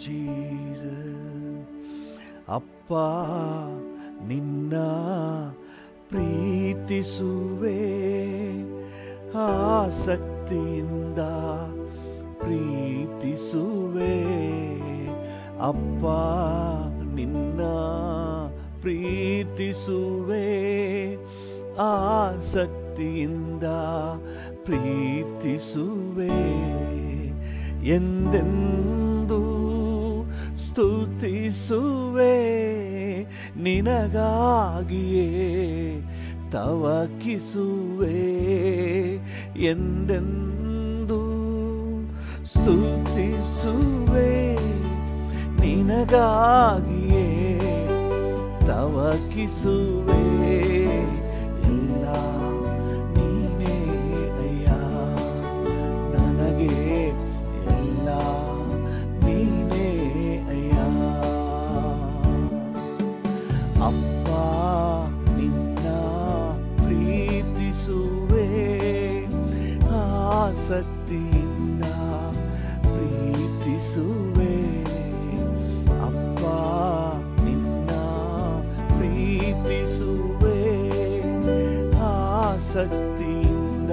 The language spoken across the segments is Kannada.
Jesus. ಅಪ್ಪ ನಿನ್ನ ಪ್ರೀತಿಸುವೆ ಆಸಕ್ತಿಯಿಂದ ಪ್ರೀತಿಸುವೆ ಅಪ್ಪ ನಿನ್ನ ಪ್ರೀತಿಸುವೆ ಆಸಕ್ತಿಯಿಂದ ಪ್ರೀತಿಸುವೆ ಎಂದೆಂದು ಸ್ತುತಿಸುವೆ ನಿನಗಾಗಿಯೇ ತವಕಿಸುವೆ ಎಂದೆಂದು ಸ್ತುತಿಸುವೆ ನಿನಗಾಗಿಯೇ ತವಕಿಸುವೆ ಎಲ್ಲ ನೀನೇ ಅಯ್ಯ ನನಗೆ ಎಲ್ಲ ನೀನೇ ಅಯ್ಯ ಅಪ್ಪ ನಿನ್ನ ಪ್ರೀತಿಸುವೆ ಆಸಕ್ತಿಯಿಂದ ಪ್ರೀತಿಸುವೆ ಅಪ್ಪ ನಿನ್ನ ಪ್ರೀತಿಸುವೆ ಆಸಕ್ತಿಯಿಂದ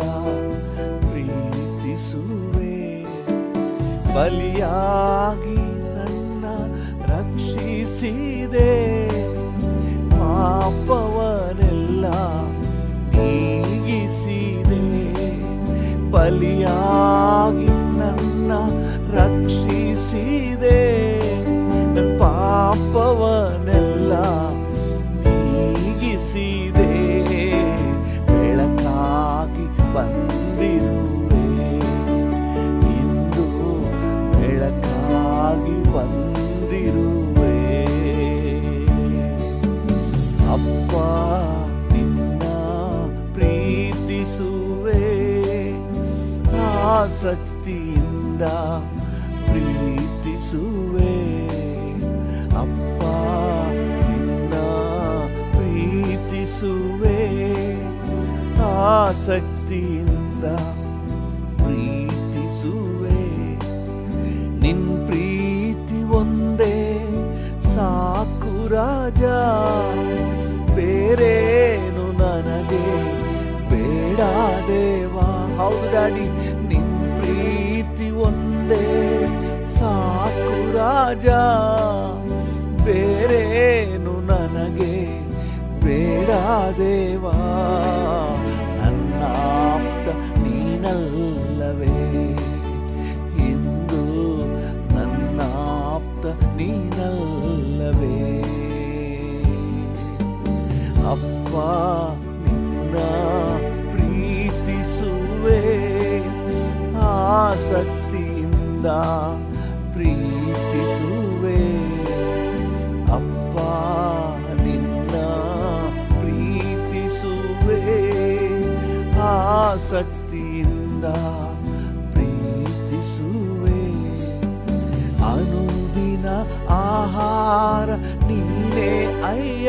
ಪ್ರೀತಿಸುವೆ ಬಲಿಯಾಗಿ ನನ್ನ ರಕ್ಷಿಸಿದೆ ಪಾಪವನೆಲ್ಲ ನೀಗಿಸಿದೆ ಬಲಿಯಾಗಿ ನನ್ನ ರಕ್ಷಿಸಿದೆ ನನ್ನ ಪಾಪವನೆಲ್ಲ ನೀಗಿಸಿದೆ ಬೆಳಕಾಗಿ ಬಂದಿರುವೆ ಇಂದು ಬೆಳಕಾಗಿ ಬಂದಿರುವೆ ಅಪ್ಪ ನಿನ್ನ ಪ್ರೀತಿಸುವೆ ಆಸಕ್ತಿಯಿಂದ ಪ್ರೀತಿಸುವೆ ಅಪ್ಪ ನಿನ್ನ ಪ್ರೀತಿಸುವೆ ಆಸಕ್ತಿಯಿಂದ ಪ್ರೀತಿಸುವೆ ನಿನ್ ಪ್ರೀತಿ ಒಂದೇ ಸಾಕು ರಾಜ ಬೇರೇನು ನನಗೆ ಬೇಡ ದೇವಾ ಹೌದು ಡ್ಯಾಡಿ ನಿನ್ ಪ್ರೀತಿ ಒಂದೇ ಸಾಕು ರಾಜ ಬೇರೇನು ನನಗೆ ಬೇಡ ದೇವಾ ನನ್ನ ಆಪ್ತ ನೀನಲ್ಲವೇ ಇಂದು ನನ್ನ ಆಪ್ತ ನೀನಲ್ಲವೇ ಅಪ್ಪ ನಿನ್ನ ಪ್ರೀತಿಸುವೆ ಆಸಕ್ತಿಯಿಂದ ಪ್ರೀತಿಸುವೆ ಅಪ್ಪ ನಿನ್ನ ಪ್ರೀತಿಸುವೆ ಆಸಕ್ತಿಯಿಂದ ಪ್ರೀತಿಸುವೆ ಅನುದಿನ ಆಹಾರ ನೀನೇ ಅಯ್ಯ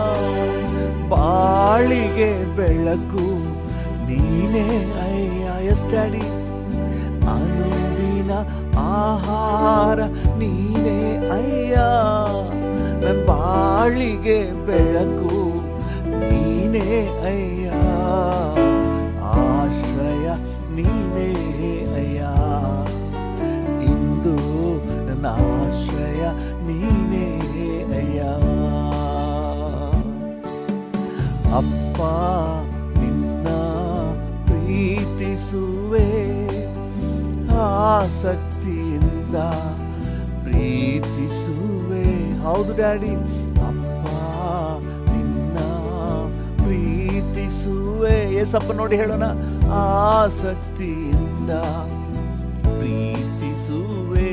ಬಾಳಿಗೆ ಬೆಳಕು ನೀನೇ ಅಯ್ಯ ಎಸ್ ಡ್ಯಾಡಿ ಅನುದಿನ ಆಹಾರ ನೀನೇ ಅಯ್ಯ ನನ್ನ ಬಾಳಿಗೆ ಬೆಳಕು ನೀನೇ ಅಯ್ಯ ಆಶ್ರಯ ನೀನೇ ಅಯ್ಯ ಇಂದು ನನ್ನ ಆಶ್ರಯ ನೀನೇ ಅಯ್ಯ ಅಪ್ಪ ನಿನ್ನ ಪ್ರೀತಿಸುವೆ ಆಸಕ್ತಿಯಿಂದ ಪ್ರೀತಿಸುವೆ ಹೌದು ಡ್ಯಾಡಿ ಅಪ್ಪ ನಿನ್ನ ಪ್ರೀತಿಸುವೆ ಏಸಪ್ಪ ನೋಡಿ ಹೇಳೋಣ ಆಸಕ್ತಿಯಿಂದ ಪ್ರೀತಿಸುವೆ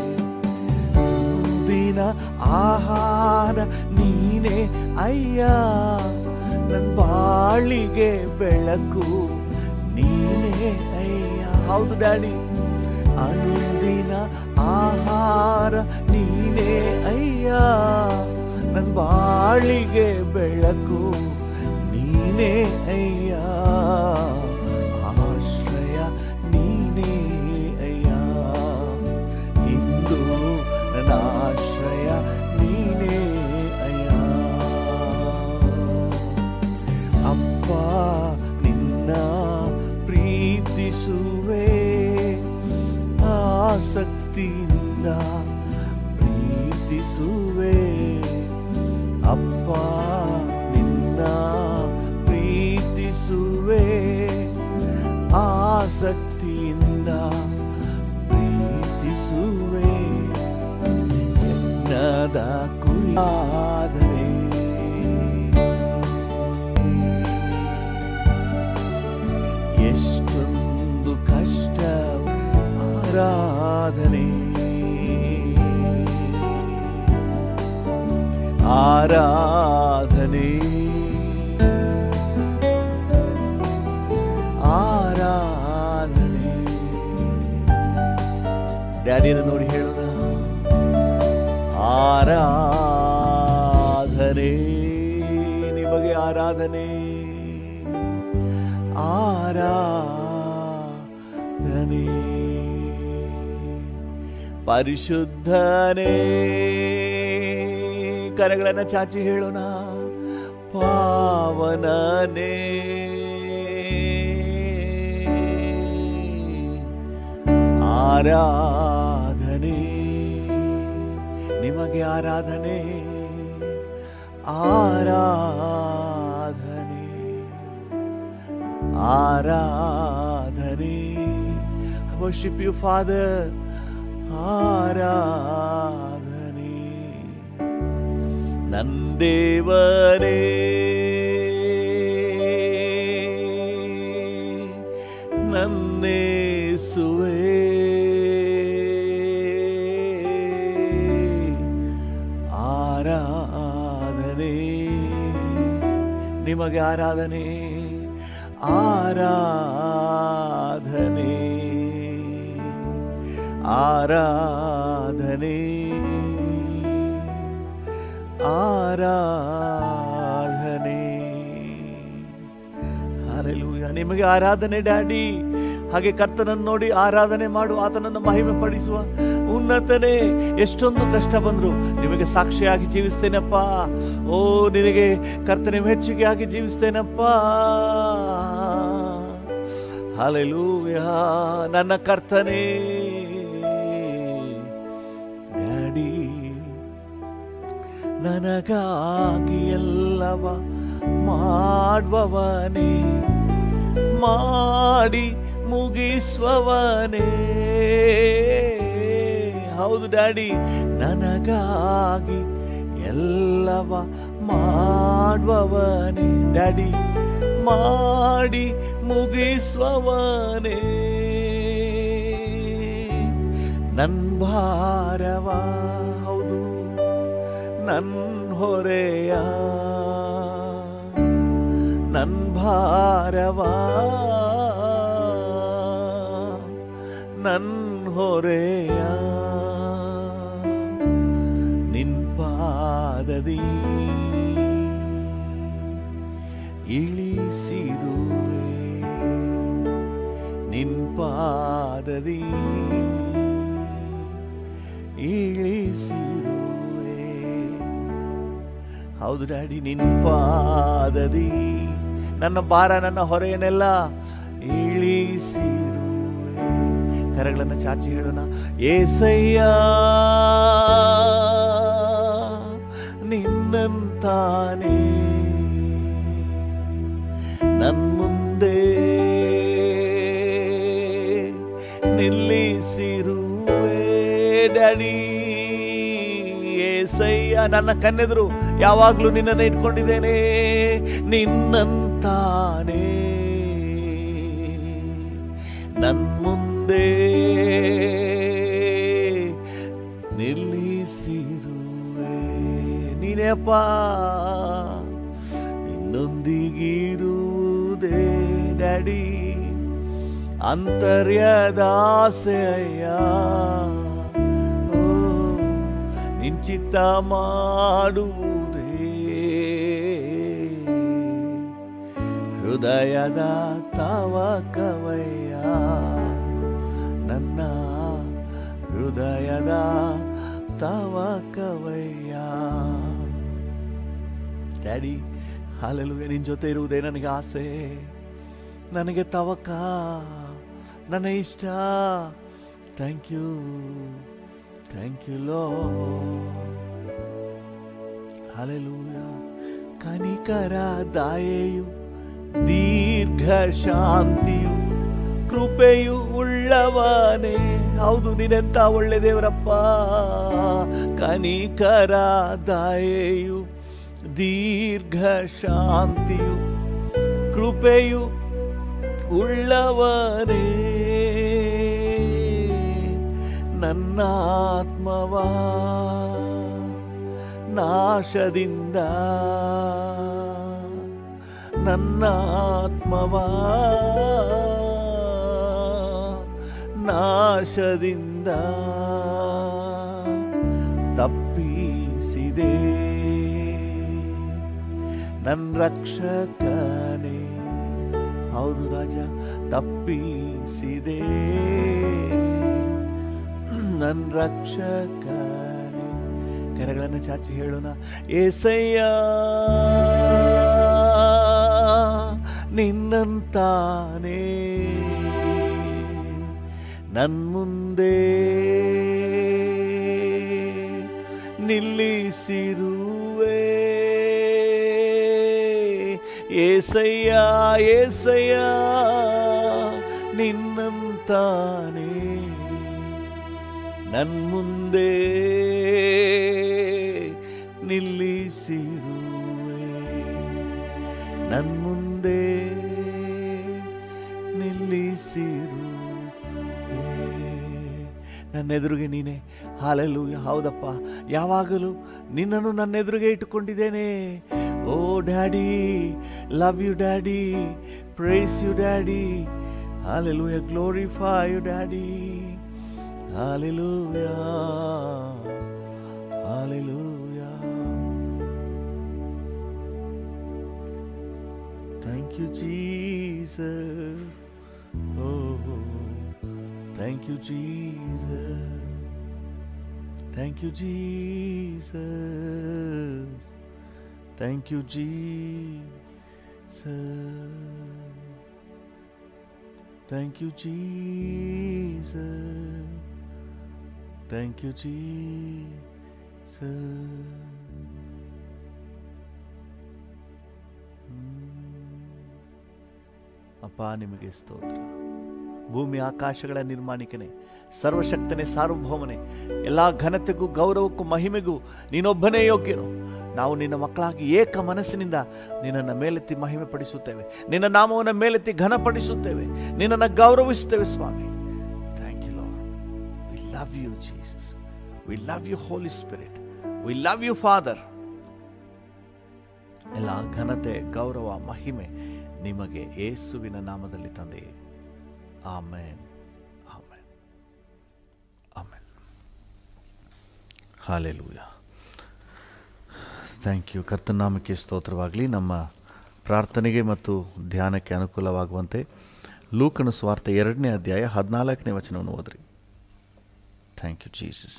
ದಿನ ಆಹಾರ ನೀನೇ ಅಯ್ಯ ನನ್ನ ಬಾಳಿಗೆ ಬೆಳಕು ನೀನೇ ಅಯ್ಯ ಹೌದು ಡ್ಯಾಡಿ ಅನುದಿನ ಆಹಾರ ನೀನೇ ಅಯ್ಯ ನನ್ನ ಬಾಳಿಗೆ ಬೆಳಕು ನೀನೇ ಅಯ್ಯ ಆಶ್ರಯ ನೀನೇ ಅಯ್ಯ ಇಂದು ನನ್ನ ಪ್ರೀತಿಸುವೆ ಆಸಕ್ತಿಯಿಂದ ಪ್ರೀತಿಸುವೆ ಅಪ್ಪ ನಿನ್ನ ಪ್ರೀತಿಸುವೆ ಆಸಕ್ತಿಯಿಂದ ಪ್ರೀತಿಸುವೆ ಎನ್ನದ ಕುರಿಯಾದರೆ ಎಷ್ಟೊಂದು ಕಷ್ಟ ಆರಾಧನೆ ಆರಾಧನೆ ಆರಾಧನೆ ಡ್ಯಾಡಿನ ನೋಡಿ ಹೇಳೋಣ ಆರಾಧನೆ ನಿಮಗೆ ಆರಾಧನೆ ಆರಾಧನೆ ಪರಿಶುದ್ಧನೇ ಕರಗಳನ್ನ ಚಾಚಿ ಹೇಳೋಣ ಪಾವನನೇ ಆರಾಧನೆ ನಿಮಗೆ ಆರಾಧನೆ ಆರಾಧನೆ ಆರಾಧನೆ worship you father ಆರಾಧನೆ ನಂದೇವರೇ ನನ್ನೇಸುವೆ ಆರಾಧನೆ ನಿಮಗೆ ಆರಾಧನೆ ಆರಾಧನೆ ಆರಾಧನೆ ಆರಾಧನೆ ಹಾಲೆಲೂಯ ನಿಮಗೆ ಆರಾಧನೆ ಡ್ಯಾಡಿ ಹಾಗೆ ಕರ್ತನನ್ನು ನೋಡಿ ಆರಾಧನೆ ಮಾಡು ಆತನನ್ನು ಮಹಿಮೆ ಪಡಿಸುವ ಉನ್ನತನೇ ಎಷ್ಟೊಂದು ಕಷ್ಟ ಬಂದ್ರು ನಿಮಗೆ ಸಾಕ್ಷಿಯಾಗಿ ಜೀವಿಸ್ತೇನಪ್ಪ ಓ ನಿನಗೆ ಕರ್ತನೆ ಮೆಚ್ಚುಗೆ ಆಗಿ ಜೀವಿಸ್ತೇನಪ್ಪ ಹಾಲೆಲೂಯ ನನ್ನ ಕರ್ತನೇ ಡ್ಯಾಡಿ ನನಗಾಗಿ ಎಲ್ಲವ ಮಾಡುವವನೇ ಮಾಡಿ ಮುಗಿಸುವವನೇ ಹೌದು ಡ್ಯಾಡಿ ನನಗಾಗಿ ಎಲ್ಲವ ಮಾಡುವವನೇ ಡ್ಯಾಡಿ ಮಾಡಿ ಮುಗಿಸುವವನೇ ನನ್ ಭಾರವ ಹೌದು ನನ್ ಹೊರೆಯ ನನ್ ಭಾರವ ನನ್ ಹೊರೆಯ ನಿನ್ ಪಾದದಿ ಇಳಿಸಿರುವೆ ನಿನ್ ಪಾದದಿ ಇಳಿಸಿರುವೆ ಹೌದು ಡ್ಯಾಡಿ ನಿನ್ ಪಾದದಿ ನನ್ನ ಭಾರ ನನ್ನ ಹೊರೆಯನ್ನೆಲ್ಲ ಇಳಿಸಿರುವೆ ಕರಗಳನ್ನು ಚಾಚಿ ಹೇಳೋಣ ಏಸಯ್ಯ ನಿನ್ನಂತಾನೆ ನನ್ ಮುಂದೆ ನಿಲ್ಲಿಸಿರುವೆ ಡ್ಯಾಡಿ ಏಸಯ್ಯ ನನ್ನ ಕಣ್ಣೆದುರು ಯಾವಾಗ್ಲೂ ನಿನ್ನನ್ನು ಇಟ್ಕೊಂಡಿದ್ದೇನೆ ನಿನ್ನಂತಾನೆ ನನ್ ಮುಂದೆ ನಿಲ್ಲಿಸಿರುವೆ ನೀನೇಪ್ಪ ನಿನ್ನೊಂದಿಗಿರುವುದೇ ಡ್ಯಾಡಿ ಅಂತರ್ಯದಾಸೆಯ ಓ ನಿಂಚಿತ ಮಾಡುವುದೇ ಹೃದಯದ ತವಕವಯ್ಯ ನನ್ನ ಹೃದಯದ ತವಕವಯ್ಯ ಡ್ಯಾಡಿ ಹಾಲೆಲುವೆ ನಿನ್ ಜೊತೆ ಇರುವುದೇ ನನಗೆ ಆಸೆ ನನಗೆ ತವಕ ನನ್ನ ಇಷ್ಟ ಥ್ಯಾಂಕ್ ಯು ಥ್ಯಾಂಕ್ ಯು ಲೋ ಹಲೆಲೂಯ ಕನಿಕರ ದಯೆಯು ದೀರ್ಘ ಶಾಂತಿಯು ಕೃಪೆಯು ಉಳ್ಳವನೇ ಹೌದು ನೀನೆಂತ ಒಳ್ಳೆ ದೇವರಪ್ಪ ಕನಿಕರ ದಯೆಯು ದೀರ್ಘ ಶಾಂತಿಯು ಕೃಪೆಯು ಉಳ್ಳವನೇ ನನ್ನಾತ್ಮವ ನಾಶದಿಂದ ನನ್ನಾತ್ಮವ ನಾಶದಿಂದ ತಪ್ಪಿಸಿದೆ ನನ್ನ ರಕ್ಷಕನೇ ಹೌದು ರಾಜ ತಪ್ಪಿಸಿದೆ ನನ್ನ ರಕ್ಷಕನೇ ಕರೆಗಳನ್ನು ಚಾಚಿ ಹೇಳೋಣ ಏಸಯ್ಯ ನಿನ್ನಂತಾನೇ ನನ್ ಮುಂದೆ ನಿಲ್ಲಿಸಿರುವೆ ಏಸಯ್ಯ ಏಸಯ್ಯ ನಿನ್ನಂತಾನೇ ನನ್ ಮುಂದೆ ನಿಲ್ಲಿಸಿರುವೆ ನನ್ ಮುಂದೆ ನಿಲ್ಲಿಸಿರುವೆ ನನ್ನ ಎದುರಿಗೆ ನೀನೆ ಹಾಲೆಲು ಹೌದಪ್ಪ ಯಾವಾಗಲೂ ನಿನ್ನನ್ನು ನನ್ನ ಎದುರಿಗೆ ಇಟ್ಟುಕೊಂಡಿದ್ದೇನೆ ಓ daddy love you daddy praise you daddy hallelujah glorify you daddy hallelujah hallelujah thank you Jesus Oh, thank you, Jesus. Thank you, Jesus. Thank you, Jesus. Thank you, Jesus. Thank you, Jesus. ಅಪ್ಪ ನಿಮಗೆ ಸ್ತೋತ್ರ ಭೂಮಿ ಆಕಾಶಗಳ ನಿರ್ಮಾಣಿಕನೇ ಸರ್ವಶಕ್ತನೇ ಸಾರ್ವಭೌಮನೆ ಎಲ್ಲ ಘನತೆಗೂ ಗೌರವಕ್ಕೂ ಮಹಿಮೆಗೂ ನೀನೊಬ್ಬನೇ ಯೋಗ್ಯನು ನಾವು ನಿನ್ನ ಮಕ್ಕಳಾಗಿ ಏಕ ಮನಸ್ಸಿನಿಂದ ನಿನ್ನನ್ನು ಮೇಲೆತ್ತಿ ಮಹಿಮೆ ಪಡಿಸುತ್ತೇವೆ ನಿನ್ನ ನಾಮವನ್ನು ಮೇಲೆತ್ತಿ ಘನಪಡಿಸುತ್ತೇವೆ ನಿನ್ನನ್ನು ಗೌರವಿಸುತ್ತೇವೆ ಸ್ವಾಮಿ thank you Lord we love you Jesus we love you Holy Spirit we love you Father ಎಲ್ಲ ಘನತೆ ಗೌರವ ಮಹಿಮೆ ನಿಮಗೆ ಏಸುವಿನ ನಾಮದಲ್ಲಿ ತಂದೆ amen amen amen hallelujah thank you ಕರ್ತನಾಮಕ್ಕೆ ಸ್ತೋತ್ರವಾಗಲಿ ನಮ್ಮ ಪ್ರಾರ್ಥನೆಗೆ ಮತ್ತು ಧ್ಯಾನಕ್ಕೆ ಅನುಕೂಲವಾಗುವಂತೆ ಲೂಕನ ಸ್ವಾರ್ಥ ಎರಡನೇ ಅಧ್ಯಾಯ ಹದಿನಾಲ್ಕನೇ ವಚನವನ್ನು ಓದ್ರಿ ಥ್ಯಾಂಕ್ ಯು ಜೀಸಸ್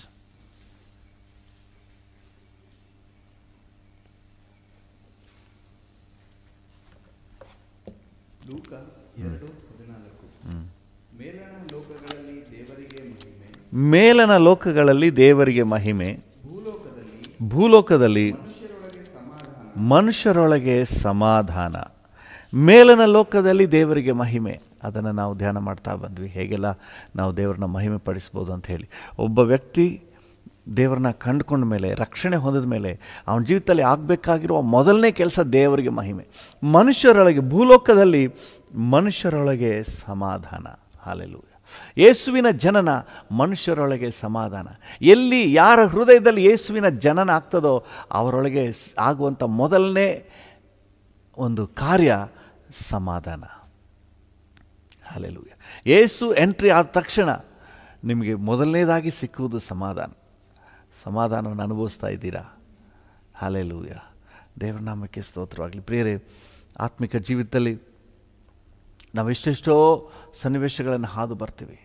ಲೂಕ ಎರಡು ಹದಿನಾಲ್ಕು ಮೇಲಣ ಲೋಕಗಳಲ್ಲಿ ದೇವರಿಗೆ ಮಹಿಮೆ ಮೇಲನ ಲೋಕಗಳಲ್ಲಿ ದೇವರಿಗೆ ಮಹಿಮೆ ಭೂಲೋಕದಲ್ಲಿ ಭೂಲೋಕದಲ್ಲಿ ಮನುಷ್ಯರೊಳಗೆ ಸಮಾಧಾನ ಮನುಷ್ಯರೊಳಗೆ ಸಮಾಧಾನ ಮೇಲನ ಲೋಕದಲ್ಲಿ ದೇವರಿಗೆ ಮಹಿಮೆ ಅದನ್ನು ನಾವು ಧ್ಯಾನ ಮಾಡ್ತಾ ಬಂದ್ವಿ ಹೇಗೆಲ್ಲ ನಾವು ದೇವರನ್ನ ಮಹಿಮೆ ಪಡಿಸ್ಬೋದು ಅಂತ ಹೇಳಿ ಒಬ್ಬ ವ್ಯಕ್ತಿ ದೇವರನ್ನ ಕಂಡುಕೊಂಡ ಮೇಲೆ ರಕ್ಷಣೆ ಹೊಂದಿದ ಮೇಲೆ ಅವನ ಜೀವಿತದಲ್ಲಿ ಆಗಬೇಕಾಗಿರುವ ಮೊದಲನೇ ಕೆಲಸ ದೇವರಿಗೆ ಮಹಿಮೆ ಮನುಷ್ಯರೊಳಗೆ ಭೂಲೋಕದಲ್ಲಿ ಮನುಷ್ಯರೊಳಗೆ ಸಮಾಧಾನ ಹಾಲೆಲು ಯೇಸುವಿನ ಜನನ ಮನುಷ್ಯರೊಳಗೆ ಸಮಾಧಾನ ಎಲ್ಲಿ ಯಾರ ಹೃದಯದಲ್ಲಿ ಯೇಸುವಿನ ಜನನ ಆಗ್ತದೋ ಅವರೊಳಗೆ ಸ್- ಆಗುವಂಥ ಮೊದಲನೇ ಒಂದು ಕಾರ್ಯ ಸಮಾಧಾನ ಹಾಲೆಲೂಯ ಯೇಸು ಎಂಟ್ರಿ ಆದ ತಕ್ಷಣ ನಿಮಗೆ ಮೊದಲನೇದಾಗಿ ಸಿಕ್ಕುವುದು ಸಮಾಧಾನ ಸಮಾಧಾನವನ್ನು ಅನುಭವಿಸ್ತಾ ಇದ್ದೀರಾ ಹಾಲೆಲೂಯ ದೇವರ ನಾಮಕ್ಕೆ ಸ್ತೋತ್ರವಾಗಲಿ ಪ್ರಿಯರೇ ಆತ್ಮಿಕ ಜೀವಿತದಲ್ಲಿ ನಾವು ಎಷ್ಟೆಷ್ಟೋ ಸನ್ನಿವೇಶಗಳನ್ನು ಹಾದು ಬರ್ತೀವಿ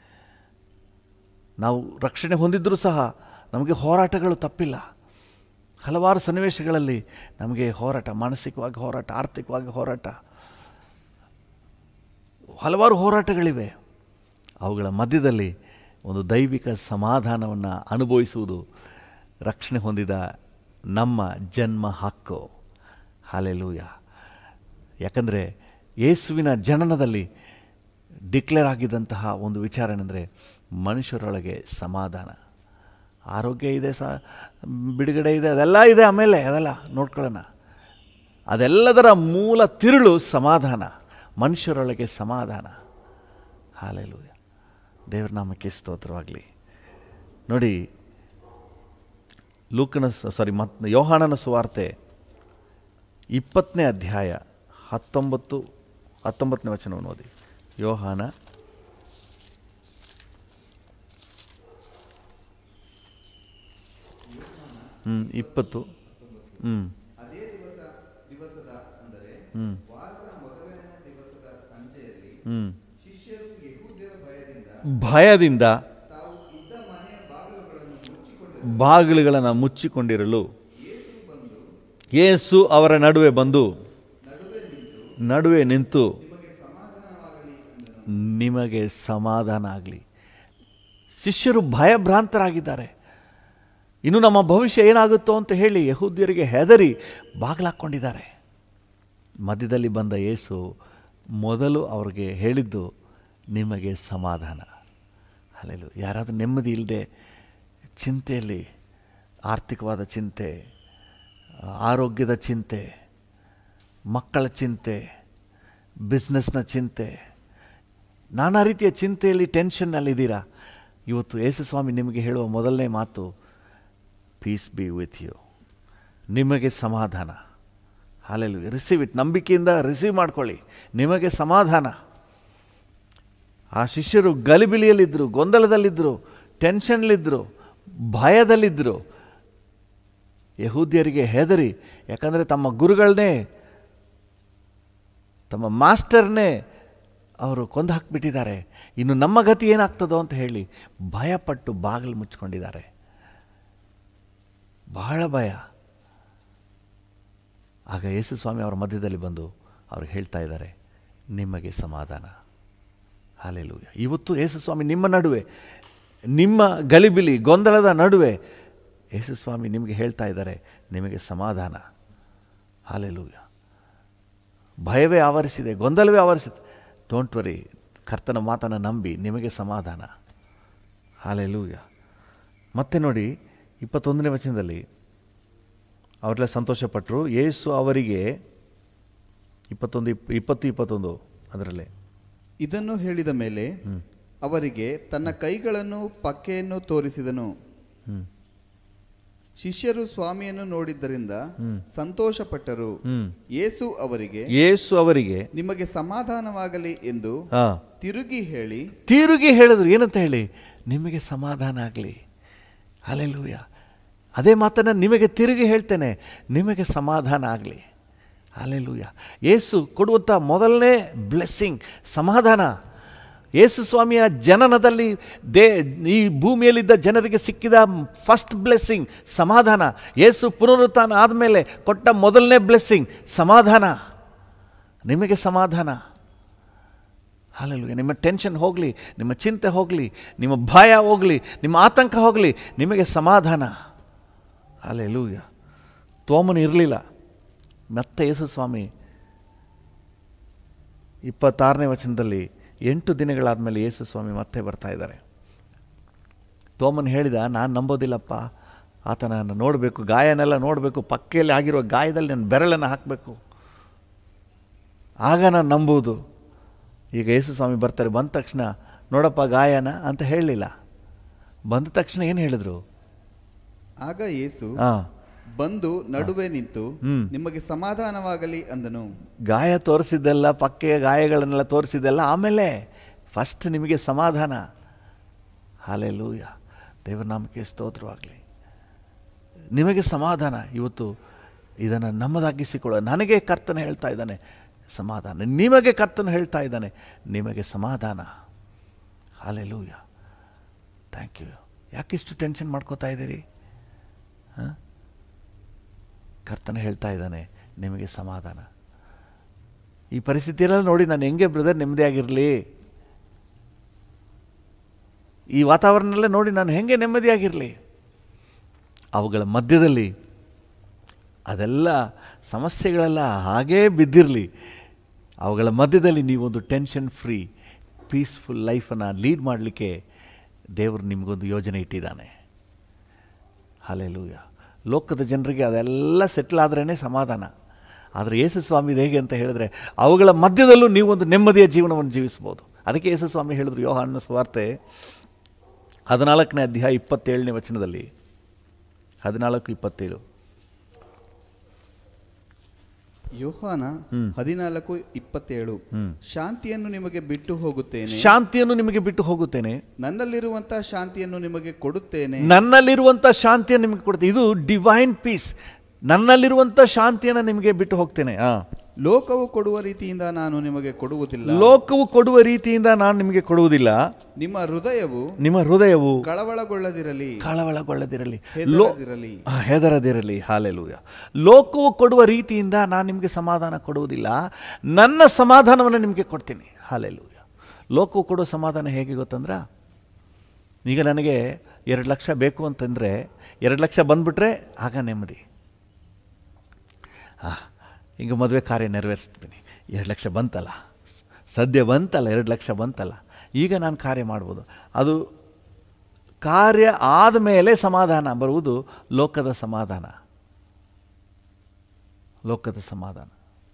ನಾವು ರಕ್ಷಣೆ ಹೊಂದಿದ್ರೂ ಸಹ ನಮಗೆ ಹೋರಾಟಗಳು ತಪ್ಪಿಲ್ಲ ಹಲವಾರು ಸನ್ನಿವೇಶಗಳಲ್ಲಿ ನಮಗೆ ಹೋರಾಟ ಮಾನಸಿಕವಾಗಿ ಹೋರಾಟ ಆರ್ಥಿಕವಾಗಿ ಹೋರಾಟ ಹಲವಾರು ಹೋರಾಟಗಳಿವೆ ಅವುಗಳ ಮಧ್ಯದಲ್ಲಿ ಒಂದು ದೈವಿಕ ಸಮಾಧಾನವನ್ನು ಅನುಭವಿಸುವುದು ರಕ್ಷಣೆ ಹೊಂದಿದ ನಮ್ಮ ಜನ್ಮ ಹಕ್ಕು ಹಾಲೆಲೂಯ ಯಾಕಂದರೆ ಯೇಸುವಿನ ಜನನದಲ್ಲಿ ಡಿಕ್ಲೇರ್ ಆಗಿದ್ದಂತಹ ಒಂದು ವಿಚಾರ ಏನೆಂದರೆ ಮನುಷ್ಯರೊಳಗೆ ಸಮಾಧಾನ ಆರೋಗ್ಯ ಇದೆ ಸ ಬಿಡುಗಡೆ ಇದೆ ಅದೆಲ್ಲ ಇದೆ ಆಮೇಲೆ ಅದೆಲ್ಲ ನೋಡ್ಕೊಳ್ಳೋಣ ಅದೆಲ್ಲದರ ಮೂಲ ತಿರುಳು ಸಮಾಧಾನ ಮನುಷ್ಯರೊಳಗೆ ಸಮಾಧಾನ ಹಾಲೆಲೂಯ ದೇವ್ರ ನಾಮಕ್ಕೆ ಸ್ತೋತ್ರವಾಗಲಿ ನೋಡಿ ಲೂಕನ ಸಾರಿ ಮತ್ ಯೋಹಾನನ ಸುವಾರ್ತೆ ಇಪ್ಪತ್ತನೇ ಅಧ್ಯಾಯ ಹತ್ತೊಂಬತ್ತು ಹತ್ತೊಂಬತ್ತನೇ ವಚನವನ್ನು ಓದಿ ಯೋಹಾನ ಹ್ಞೂ ಇಪ್ಪತ್ತು ಹ್ಞೂ ಅದೇ ದಿವಸ ದಿವಸದ ಅಂದರೆ ಹ್ಞೂ ವಾರದ ಮೊದಲನೇ ದಿವಸದ ಸಂಜೆಯಲ್ಲಿ ಹ್ಞೂ ಶಿಷ್ಯರು ಯಹೂದ್ಯರ ಭಯದಿಂದ ಭಯದಿಂದ ತಾವು ಇದ್ದ ಮನೆಯ ಬಾಗಿಲುಗಳನ್ನು ಮುಚ್ಚಿಕೊಂಡು ಬಾಗಿಲುಗಳನ್ನು ಮುಚ್ಚಿಕೊಂಡಿರಲು ಯೇಸು ಬಂದು ಯೇಸು ಅವರ ನಡುವೆ ಬಂದು ನಡುವೆ ನಿಂತು ನಡುವೆ ನಿಂತು ನಿಮಗೆ ಸಮಾಧಾನವಾಗಲಿ ಎಂದನು ನಿಮಗೆ ಸಮಾಧಾನ ಆಗಲಿ ಶಿಷ್ಯರು ಭಯಭ್ರಾಂತರಾಗಿದ್ದಾರೆ ಇನ್ನು ನಮ್ಮ ಭವಿಷ್ಯ ಏನಾಗುತ್ತೋ ಅಂತ ಹೇಳಿ ಯಹೂದ್ಯರಿಗೆ ಹೆದರಿ ಬಾಗಿಲಾಕ್ಕೊಂಡಿದ್ದಾರೆ ಮಧ್ಯದಲ್ಲಿ ಬಂದ ಯೇಸು ಮೊದಲು ಅವ್ರಿಗೆ ಹೇಳಿದ್ದು ನಿಮಗೆ ಸಮಾಧಾನ ಅಲ್ಲೆಲ್ಲೂ ಯಾರಾದರೂ ನೆಮ್ಮದಿ ಇಲ್ಲದೆ ಚಿಂತೆಯಲ್ಲಿ ಆರ್ಥಿಕವಾದ ಚಿಂತೆ ಆರೋಗ್ಯದ ಚಿಂತೆ ಮಕ್ಕಳ ಚಿಂತೆ ಬಿಸ್ನೆಸ್ನ ಚಿಂತೆ ನಾನಾ ರೀತಿಯ ಚಿಂತೆಯಲ್ಲಿ ಟೆನ್ಷನ್ನಲ್ಲಿದ್ದೀರಾ ಇವತ್ತು ಯೇಸುಸ್ವಾಮಿ ನಿಮಗೆ ಹೇಳುವ ಮೊದಲನೇ ಮಾತು ಪೀಸ್ ಬಿ ವಿತ್ ಯು ನಿಮಗೆ ಸಮಾಧಾನ ಹಾಲೆಲು ರಿಸೀವ್ ಇಟ್ ನಂಬಿಕೆಯಿಂದ ರಿಸೀವ್ ಮಾಡ್ಕೊಳ್ಳಿ ನಿಮಗೆ ಸಮಾಧಾನ ಆ ಶಿಷ್ಯರು ಗಲಿಬಿಲಿಯಲ್ಲಿದ್ದರು ಗೊಂದಲದಲ್ಲಿದ್ದರು ಟೆನ್ಷನ್ಲಿದ್ದರು ಭಯದಲ್ಲಿದ್ದರು ಯಹೂದ್ಯರಿಗೆ ಹೆದರಿ ಯಾಕಂದರೆ ತಮ್ಮ ಗುರುಗಳನ್ನೇ ತಮ್ಮ ಮಾಸ್ಟರ್ನೇ ಅವರು ಕೊಂದು ಹಾಕಿಬಿಟ್ಟಿದ್ದಾರೆ ಇನ್ನು ನಮ್ಮ ಗತಿ ಏನಾಗ್ತದೋ ಅಂತ ಹೇಳಿ ಭಯಪಟ್ಟು ಬಾಗಿಲು ಮುಚ್ಕೊಂಡಿದ್ದಾರೆ ಬಹಳ ಭಯ ಆಗ ಯೇಸು ಸ್ವಾಮಿ ಅವರ ಮಧ್ಯದಲ್ಲಿ ಬಂದು ಅವ್ರು ಹೇಳ್ತಾ ಇದ್ದಾರೆ ನಿಮಗೆ ಸಮಾಧಾನ ಹಾಲೆಲೂಯ ಇವತ್ತು ಯೇಸು ಸ್ವಾಮಿ ನಿಮ್ಮ ನಡುವೆ ನಿಮ್ಮ ಗಲಿಬಿಲಿ ಗೊಂದಲದ ನಡುವೆ ಯೇಸು ಸ್ವಾಮಿ ನಿಮಗೆ ಹೇಳ್ತಾ ಇದ್ದಾರೆ ನಿಮಗೆ ಸಮಾಧಾನ ಹಾಲೆಲೂಯ ಭಯವೇ ಆವರಿಸಿದೆ ಗೊಂದಲವೇ ಆವರಿಸಿದೆ ಡೋಂಟ್ ವರಿ ಕರ್ತನ ಮಾತನ್ನು ನಂಬಿ ನಿಮಗೆ ಸಮಾಧಾನ ಹಾಲೆಲೂಯ ಮತ್ತೆ ನೋಡಿ ಇಪ್ಪತ್ತೊಂದನೇ ವಚನದಲ್ಲಿ ಅವರೆಲ್ಲ ಸಂತೋಷಪಟ್ಟರು ಯೇಸು ಅವರಿಗೆ ಇಪ್ಪತ್ತೊಂದು ಇಪ್ ಇಪ್ಪತ್ತು ಇಪ್ಪತ್ತೊಂದು ಅದರಲ್ಲೇ ಇದನ್ನು ಹೇಳಿದ ಮೇಲೆ ಅವರಿಗೆ ತನ್ನ ಕೈಗಳನ್ನು ಪಕ್ಕೆಯನ್ನು ತೋರಿಸಿದನು ಹ್ಞೂ ಶಿಷ್ಯರು ಸ್ವಾಮಿಯನ್ನು ನೋಡಿದ್ದರಿಂದ ಸಂತೋಷಪಟ್ಟರು ಹ್ಞೂ ಯೇಸು ಅವರಿಗೆ ಯೇಸು ಅವರಿಗೆ ನಿಮಗೆ ಸಮಾಧಾನವಾಗಲಿ ಎಂದು ಹಾಂ ತಿರುಗಿ ಹೇಳಿ ತಿರುಗಿ ಹೇಳಿದ್ರು ಏನಂತ ಹೇಳಿ ನಿಮಗೆ ಸಮಾಧಾನ ಆಗಲಿ ಅಲ್ಲೆಲ್ಲೂಯ ಅದೇ ಮಾತನ್ನು ನಿಮಗೆ ತಿರುಗಿ ಹೇಳ್ತೇನೆ ನಿಮಗೆ ಸಮಾಧಾನ ಆಗಲಿ ಅಲ್ಲೆಲ್ಲೂಯ ಯೇಸು ಕೊಡುವಂಥ ಮೊದಲನೇ ಬ್ಲೆಸ್ಸಿಂಗ್ ಸಮಾಧಾನ ಯೇಸು ಸ್ವಾಮಿಯ ಜನನದಲ್ಲಿ ದೇ ಈ ಭೂಮಿಯಲ್ಲಿದ್ದ ಜನರಿಗೆ ಸಿಕ್ಕಿದ ಫಸ್ಟ್ ಬ್ಲೆಸ್ಸಿಂಗ್ ಸಮಾಧಾನ ಯೇಸು ಪುನರುತ್ಥಾನ ಆದಮೇಲೆ ಕೊಟ್ಟ ಮೊದಲನೇ ಬ್ಲೆಸ್ಸಿಂಗ್ ಸಮಾಧಾನ ನಿಮಗೆ ಸಮಾಧಾನ ಹಾಲೆಲೂಯ ನಿಮ್ಮ ಟೆನ್ಷನ್ ಹೋಗಲಿ ನಿಮ್ಮ ಚಿಂತೆ ಹೋಗಲಿ ನಿಮ್ಮ ಭಯ ಹೋಗಲಿ ನಿಮ್ಮ ಆತಂಕ ಹೋಗಲಿ ನಿಮಗೆ ಸಮಾಧಾನ ಹಾಲೆಲೂಯ ತೋಮನು ಇರಲಿಲ್ಲ ಮತ್ತೆ ಯೇಸು ಸ್ವಾಮಿ ಇಪ್ಪತ್ತಾರನೇ ವಚನದಲ್ಲಿ ಎಂಟು ದಿನಗಳಾದಮೇಲೆ ಯೇಸು ಸ್ವಾಮಿ ಮತ್ತೆ ಬರ್ತಾ ಇದ್ದಾರೆ ತೋಮನ್ ಹೇಳಿದ ನಾನು ನಂಬೋದಿಲ್ಲಪ್ಪ ಆತನನ್ನು ನೋಡಬೇಕು ಗಾಯನೆಲ್ಲ ನೋಡಬೇಕು ಪಕ್ಕೆಯಲ್ಲಿ ಆಗಿರುವ ಗಾಯದಲ್ಲಿ ನಾನು ಬೆರಳನ್ನು ಹಾಕಬೇಕು ಆಗ ನಾನು ನಂಬುವುದು ಈಗ ಯೇಸು ಸ್ವಾಮಿ ಬರ್ತಾರೆ ಬಂದ ತಕ್ಷಣ ನೋಡಪ್ಪ ಗಾಯನ ಅಂತ ಹೇಳಲಿಲ್ಲ ಬಂದ ತಕ್ಷಣ ಏನು ಹೇಳಿದ್ರು ಆಗ ಯೇಸು ಹಾಂ ಬಂದು ನಡುವೆ ನಿಂತು ಹ್ಮ್. ನಿಮಗೆ ಸಮಾಧಾನವಾಗಲಿ ಅಂದನು ಗಾಯ ತೋರಿಸಿದ್ದೆಲ್ಲ ಪಕ್ಕೆಯ ಗಾಯಗಳನ್ನೆಲ್ಲ ತೋರಿಸಿದ್ದೆಲ್ಲ ಆಮೇಲೆ ಫಸ್ಟ್ ನಿಮಗೆ ಸಮಾಧಾನ ಹಾಲೆಲೂಯ ದೇವರ ನಾಮಕ್ಕೆ ಸ್ತೋತ್ರವಾಗಲಿ ನಿಮಗೆ ಸಮಾಧಾನ ಇವತ್ತು ಇದನ್ನು ನಮ್ಮದಾಗಿಸಿಕೊಳ್ಳೋ ನನಗೆ ಕರ್ತನ ಹೇಳ್ತಾ ಇದ್ದಾನೆ ಸಮಾಧಾನ ನಿಮಗೆ ಕರ್ತನ ಹೇಳ್ತಾ ಇದ್ದಾನೆ ನಿಮಗೆ ಸಮಾಧಾನ ಹಾಲೆಲೂಯ ಥ್ಯಾಂಕ್ ಯು ಯಾಕಿಷ್ಟು ಟೆನ್ಷನ್ ಮಾಡ್ಕೋತಾ ಇದ್ದೀರಿ ಹಾಂ ಕರ್ತನ ಹೇಳ್ತಾ ಇದ್ದಾನೆ ನಿಮಗೆ ಸಮಾಧಾನ ಈ ಪರಿಸ್ಥಿತಿಯೆಲ್ಲ ನೋಡಿ ನಾನು ಹೆಂಗೆ ಬ್ರದರ್ ನೆಮ್ಮದಿಯಾಗಿರಲಿ ಈ ವಾತಾವರಣದಲ್ಲೇ ನೋಡಿ ನಾನು ಹೆಂಗೆ ನೆಮ್ಮದಿಯಾಗಿರಲಿ ಅವುಗಳ ಮಧ್ಯದಲ್ಲಿ ಅದೆಲ್ಲ ಸಮಸ್ಯೆಗಳೆಲ್ಲ ಹಾಗೇ ಬಿದ್ದಿರಲಿ ಅವುಗಳ ಮಧ್ಯದಲ್ಲಿ ನೀವೊಂದು ಟೆನ್ಷನ್ ಫ್ರೀ ಪೀಸ್ಫುಲ್ ಲೈಫನ್ನು ಲೀಡ್ ಮಾಡಲಿಕ್ಕೆ ದೇವರು ನಿಮಗೊಂದು ಯೋಜನೆ ಇಟ್ಟಿದ್ದಾನೆ ಹಾಲೆಲೂಯ ಲೋಕದ ಜನರಿಗೆ ಅದೆಲ್ಲ ಸೆಟ್ಲ್ ಆದ್ರೇ ಸಮಾಧಾನ ಆದರೆ ಯೇಸು ಸ್ವಾಮಿದು ಹೇಗೆ ಅಂತ ಹೇಳಿದ್ರೆ ಅವುಗಳ ಮಧ್ಯದಲ್ಲೂ ನೀವು ಒಂದು ನೆಮ್ಮದಿಯ ಜೀವನವನ್ನು ಜೀವಿಸ್ಬೋದು ಅದಕ್ಕೆ ಯೇಸು ಸ್ವಾಮಿ ಹೇಳಿದ್ರು ಯೋಹಾನ್ನ ಸ್ವಾರ್ತೆ ಹದಿನಾಲ್ಕನೇ ಅಧ್ಯಾಯ ಇಪ್ಪತ್ತೇಳನೇ ವಚನದಲ್ಲಿ ಹದಿನಾಲ್ಕು ಇಪ್ಪತ್ತೇಳು ಯೋಹಾನ ಹದಿನಾಲ್ಕು ಇಪ್ಪತ್ತೇಳು ಶಾಂತಿಯನ್ನು ನಿಮಗೆ ಬಿಟ್ಟು ಹೋಗುತ್ತೇನೆ ಶಾಂತಿಯನ್ನು ನಿಮಗೆ ಬಿಟ್ಟು ಹೋಗುತ್ತೇನೆ ನನ್ನಲ್ಲಿರುವಂತಹ ಶಾಂತಿಯನ್ನು ನಿಮಗೆ ಕೊಡುತ್ತೇನೆ ನನ್ನಲ್ಲಿರುವಂಥ ಶಾಂತಿಯನ್ನು ನಿಮಗೆ ಕೊಡ್ತೇನೆ ಇದು ಡಿವೈನ್ ಪೀಸ್ ನನ್ನಲ್ಲಿರುವಂಥ ಶಾಂತಿಯನ್ನು ನಿಮಗೆ ಬಿಟ್ಟು ಹೋಗ್ತೇನೆ ಆ ಲೋಕವು ಕೊಡುವ ರೀತಿಯಿಂದ ನಾನು ನಿಮಗೆ ಕೊಡುವುದಿಲ್ಲ ಲೋಕವು ಕೊಡುವ ರೀತಿಯಿಂದ ನಾನು ನಿಮಗೆ ಕೊಡುವುದಿಲ್ಲ ನಿಮ್ಮ ಹೃದಯವು ನಿಮ್ಮ ಹೃದಯವು ಕಳವಳಗೊಳ್ಳದಿರಲಿ ಕಳವಳಗೊಳ್ಳದಿರಲಿ ಲೋ ಹೆದರದಿರಲಿ ಆ, ಹೆದರದಿರಲಿ ಹಾಲೆಲೂಯ ಲೋಕವು ಕೊಡುವ ರೀತಿಯಿಂದ ನಾನು ನಿಮಗೆ ಸಮಾಧಾನ ಕೊಡುವುದಿಲ್ಲ ನನ್ನ ಸಮಾಧಾನವನ್ನು ನಿಮಗೆ ಕೊಡ್ತೀನಿ ಹಾಲೆಲೂಯ ಲೋಕವು ಕೊಡುವ ಸಮಾಧಾನ ಹೇಗೆ ಗೊತ್ತಂದ್ರ ಈಗ ನನಗೆ ಎರಡು ಲಕ್ಷ ಬೇಕು ಅಂತಂದರೆ ಎರಡು ಲಕ್ಷ ಬಂದುಬಿಟ್ರೆ ಆಗ ನೆಮ್ಮದಿ ಹಾಂ ಈಗ ಮದುವೆ ಕಾರ್ಯ ನೆರವೇರಿಸ್ತೀನಿ ಎರಡು ಲಕ್ಷ ಬಂತಲ್ಲ ಸದ್ಯ ಬಂತಲ್ಲ ಎರಡು ಲಕ್ಷ ಬಂತಲ್ಲ ಈಗ ನಾನು ಕಾರ್ಯ ಮಾಡ್ಬೋದು ಅದು ಕಾರ್ಯ ಆದಮೇಲೆ ಸಮಾಧಾನ ಬರುವುದು ಲೋಕದ ಸಮಾಧಾನ ಲೋಕದ ಸಮಾಧಾನ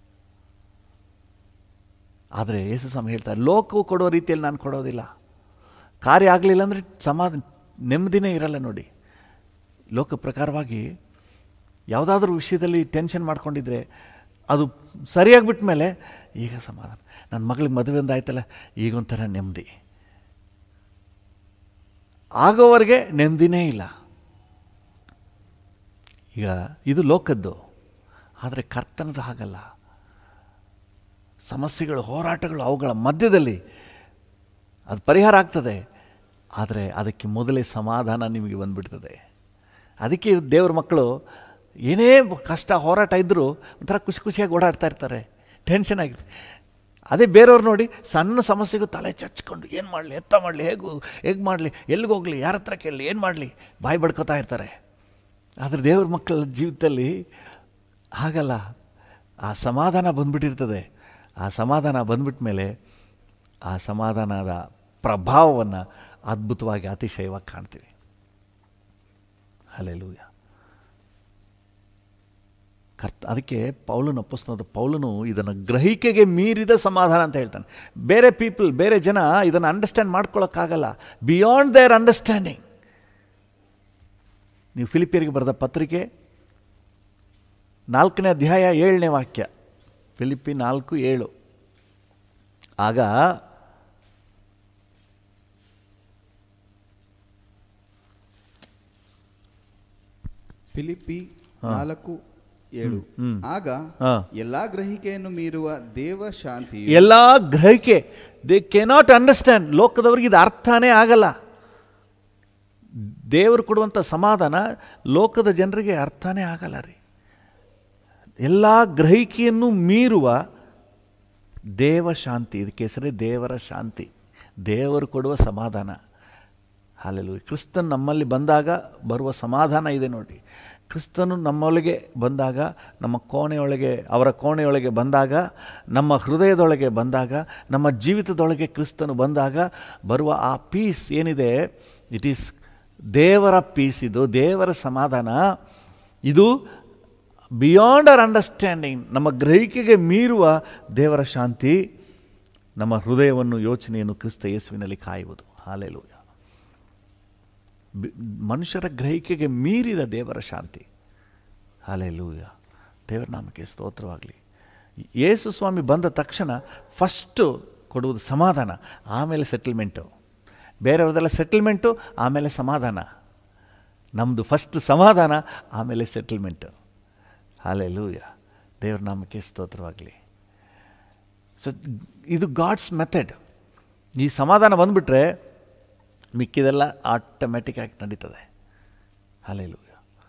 ಆದರೆ ಯೇಸು ಸ್ವಾಮಿ ಹೇಳ್ತಾರೆ ಲೋಕವು ಕೊಡೋ ರೀತಿಯಲ್ಲಿ ನಾನು ಕೊಡೋದಿಲ್ಲ ಕಾರ್ಯ ಆಗಲಿಲ್ಲ ಅಂದರೆ ಸಮಾಧಾನ ನೆಮ್ಮದಿನೇ ಇರಲ್ಲ ನೋಡಿ ಲೋಕ ಪ್ರಕಾರವಾಗಿ ಯಾವುದಾದ್ರೂ ವಿಷಯದಲ್ಲಿ ಟೆನ್ಷನ್ ಮಾಡ್ಕೊಂಡಿದ್ರೆ ಅದು ಸರಿಯಾಗಿಬಿಟ್ಟ ಮೇಲೆ ಈಗ ಸಮಾಧಾನ ನನ್ನ ಮಗಳಿಗೆ ಮದುವೆ ಒಂದು ಆಯ್ತಲ್ಲ ಈಗ ಒಂಥರ ನೆಮ್ಮದಿ ಆಗೋವರೆಗೆ ನೆಮ್ಮದಿನೇ ಇಲ್ಲ ಈಗ ಇದು ಲೋಕದ್ದು ಆದರೆ ಕರ್ತನದು ಹಾಗಲ್ಲ ಸಮಸ್ಯೆಗಳು ಹೋರಾಟಗಳು ಅವುಗಳ ಮಧ್ಯದಲ್ಲಿ ಅದು ಪರಿಹಾರ ಆಗ್ತದೆ ಆದರೆ ಅದಕ್ಕೆ ಮೊದಲೇ ಸಮಾಧಾನ ನಿಮಗೆ ಬಂದುಬಿಡ್ತದೆ ಅದಕ್ಕೆ ದೇವ್ರ ಮಕ್ಕಳು ಏನೇ ಕಷ್ಟ ಹೋರಾಟ ಇದ್ದರೂ ಒಂಥರ ಖುಷಿ ಖುಷಿಯಾಗಿ ಓಡಾಡ್ತಾ ಇರ್ತಾರೆ ಟೆನ್ಷನ್ ಆಗಿದೆ ಅದೇ ಬೇರೆಯವ್ರು ನೋಡಿ ಸಣ್ಣ ಸಮಸ್ಯೆಗೂ ತಲೆ ಚಚ್ಕೊಂಡು ಏನು ಮಾಡಲಿ ಎತ್ತ ಮಾಡಲಿ ಹೇಗೂ ಹೇಗೆ ಮಾಡಲಿ ಎಲ್ಲಿಗೆ ಹೋಗಲಿ ಯಾರ ಹತ್ರ ಕೇಳಲಿ ಏನು ಮಾಡಲಿ ಬಾಯಿ ಬಡ್ಕೋತಾ ಇರ್ತಾರೆ ಆದರೆ ದೇವ್ರ ಮಕ್ಕಳ ಜೀವಿತದಲ್ಲಿ ಹಾಗಲ್ಲ ಆ ಸಮಾಧಾನ ಬಂದ್ಬಿಟ್ಟಿರ್ತದೆ ಆ ಸಮಾಧಾನ ಬಂದ್ಬಿಟ್ಟ ಮೇಲೆ ಆ ಸಮಾಧಾನದ ಪ್ರಭಾವವನ್ನು ಅದ್ಭುತವಾಗಿ ಅತಿಶಯವಾಗಿ ಕಾಣ್ತೀವಿ ಅಲ್ಲೆಲೂಯ ಕರ್ತ ಅದಕ್ಕೆ ಪೌಲನು ಅಪ್ಪಸ್ನದ ಪೌಲನು ಇದನ್ನು ಗ್ರಹಿಕೆಗೆ ಮೀರಿದ ಸಮಾಧಾನ ಅಂತ ಹೇಳ್ತಾನೆ ಬೇರೆ ಪೀಪಲ್ ಬೇರೆ ಜನ ಇದನ್ನು ಅಂಡರ್ಸ್ಟ್ಯಾಂಡ್ ಮಾಡ್ಕೊಳ್ಳೋಕ್ಕಾಗಲ್ಲ ಬಿಯಾಂಡ್ ದೇರ್ ಅಂಡರ್ಸ್ಟ್ಯಾಂಡಿಂಗ್ ನೀವು ಫಿಲಿಪಿಯರಿಗೆ ಬರೆದ ಪತ್ರಿಕೆ ನಾಲ್ಕನೇ ಅಧ್ಯಾಯ ಏಳನೇ ವಾಕ್ಯ ಫಿಲಿಪಿ ನಾಲ್ಕು ಏಳು ಆಗ ಫಿಲಿಪಿ ನಾಲ್ಕು ಏಳು ಆಗ ಹಾ. ಎಲ್ಲಾ ಗ್ರಹಿಕೆಯನ್ನು ಮೀರುವ ದೇವ ಶಾಂತಿಯು ಎಲ್ಲ ಗ್ರಹಿಕೆ ದೇ ಕೆನಾಟ್ ಅಂಡರ್ಸ್ಟ್ಯಾಂಡ್ ಲೋಕದವ್ರಿಗೆ ಇದು ಅರ್ಥನೇ ಆಗಲ್ಲ ದೇವರು ಕೊಡುವಂಥ ಸಮಾಧಾನ ಲೋಕದ ಜನರಿಗೆ ಅರ್ಥನೇ ಆಗಲ್ಲ ರೀ ಎಲ್ಲ ಗ್ರಹಿಕೆಯನ್ನು ಮೀರುವ ದೇವ ಶಾಂತಿ ಇದಕ್ಕೆ ಹೆಸರೇ ದೇವರ ಶಾಂತಿ ದೇವರು ಕೊಡುವ ಸಮಾಧಾನ ಹಾಲೆಲು ಕ್ರಿಸ್ತನ್ ನಮ್ಮಲ್ಲಿ ಬಂದಾಗ ಬರುವ ಸಮಾಧಾನ ಇದೆ ನೋಡಿ ಕ್ರಿಸ್ತನು ನಮ್ಮೊಳಗೆ ಬಂದಾಗ ನಮ್ಮ ಕೋಣೆಯೊಳಗೆ ಅವರ ಕೋಣೆಯೊಳಗೆ ಬಂದಾಗ ನಮ್ಮ ಹೃದಯದೊಳಗೆ ಬಂದಾಗ ನಮ್ಮ ಜೀವಿತದೊಳಗೆ ಕ್ರಿಸ್ತನು ಬಂದಾಗ ಬರುವ ಆ ಪೀಸ್ ಏನಿದೆ ಇಟ್ ಈಸ್ ದೇವರ ಪೀಸ್ ಇದು ದೇವರ ಸಮಾಧಾನ ಇದು ಬಿಯಾಂಡ್ ಅವರ್ ಅಂಡರ್ಸ್ಟ್ಯಾಂಡಿಂಗ್ ನಮ್ಮ ಗ್ರಹಿಕೆಗೆ ಮೀರುವ ದೇವರ ಶಾಂತಿ ನಮ್ಮ ಹೃದಯವನ್ನು ಯೋಚನೆಯನ್ನು ಕ್ರಿಸ್ತ ಯೇಸುವಿನಲ್ಲಿ ಕಾಯುವುದು ಹಾಲೆಲೂಯ ಬಿ- ಮನುಷ್ಯರ ಗ್ರಹಿಕೆಗೆ ಮೀರಿದ ದೇವರ ಶಾಂತಿ ಹಾಲೆಲೂಯ ದೇವರ ನಾಮಕ್ಕೆ ಸ್ತೋತ್ರವಾಗಲಿ ಯೇಸು ಸ್ವಾಮಿ ಬಂದ ತಕ್ಷಣ ಫಸ್ಟು ಕೊಡುವುದು ಸಮಾಧಾನ ಆಮೇಲೆ ಸೆಟಲ್ಮೆಂಟು ಬೇರೆಯವ್ರದೆಲ್ಲ ಸೆಟಲ್ಮೆಂಟು ಆಮೇಲೆ ಸಮಾಧಾನ ನಮ್ಮದು ಫಸ್ಟ್ ಸಮಾಧಾನ ಆಮೇಲೆ ಸೆಟಲ್ಮೆಂಟು ಹಾಲೆಲೂಯ ದೇವರ ನಾಮಕ್ಕೆ ಸ್ತೋತ್ರವಾಗಲಿ ಸೊ ಇದು ಗಾಡ್ಸ್ ಮೆಥಡ್ ಈ ಸಮಾಧಾನ ಬಂದುಬಿಟ್ರೆ ಮಿಕ್ಕಿದೆಲ್ಲ ಆಟೋಮ್ಯಾಟಿಕ್ ಆಗಿ ನಡೀತದೆ ಹಾಲೆಲೂಯ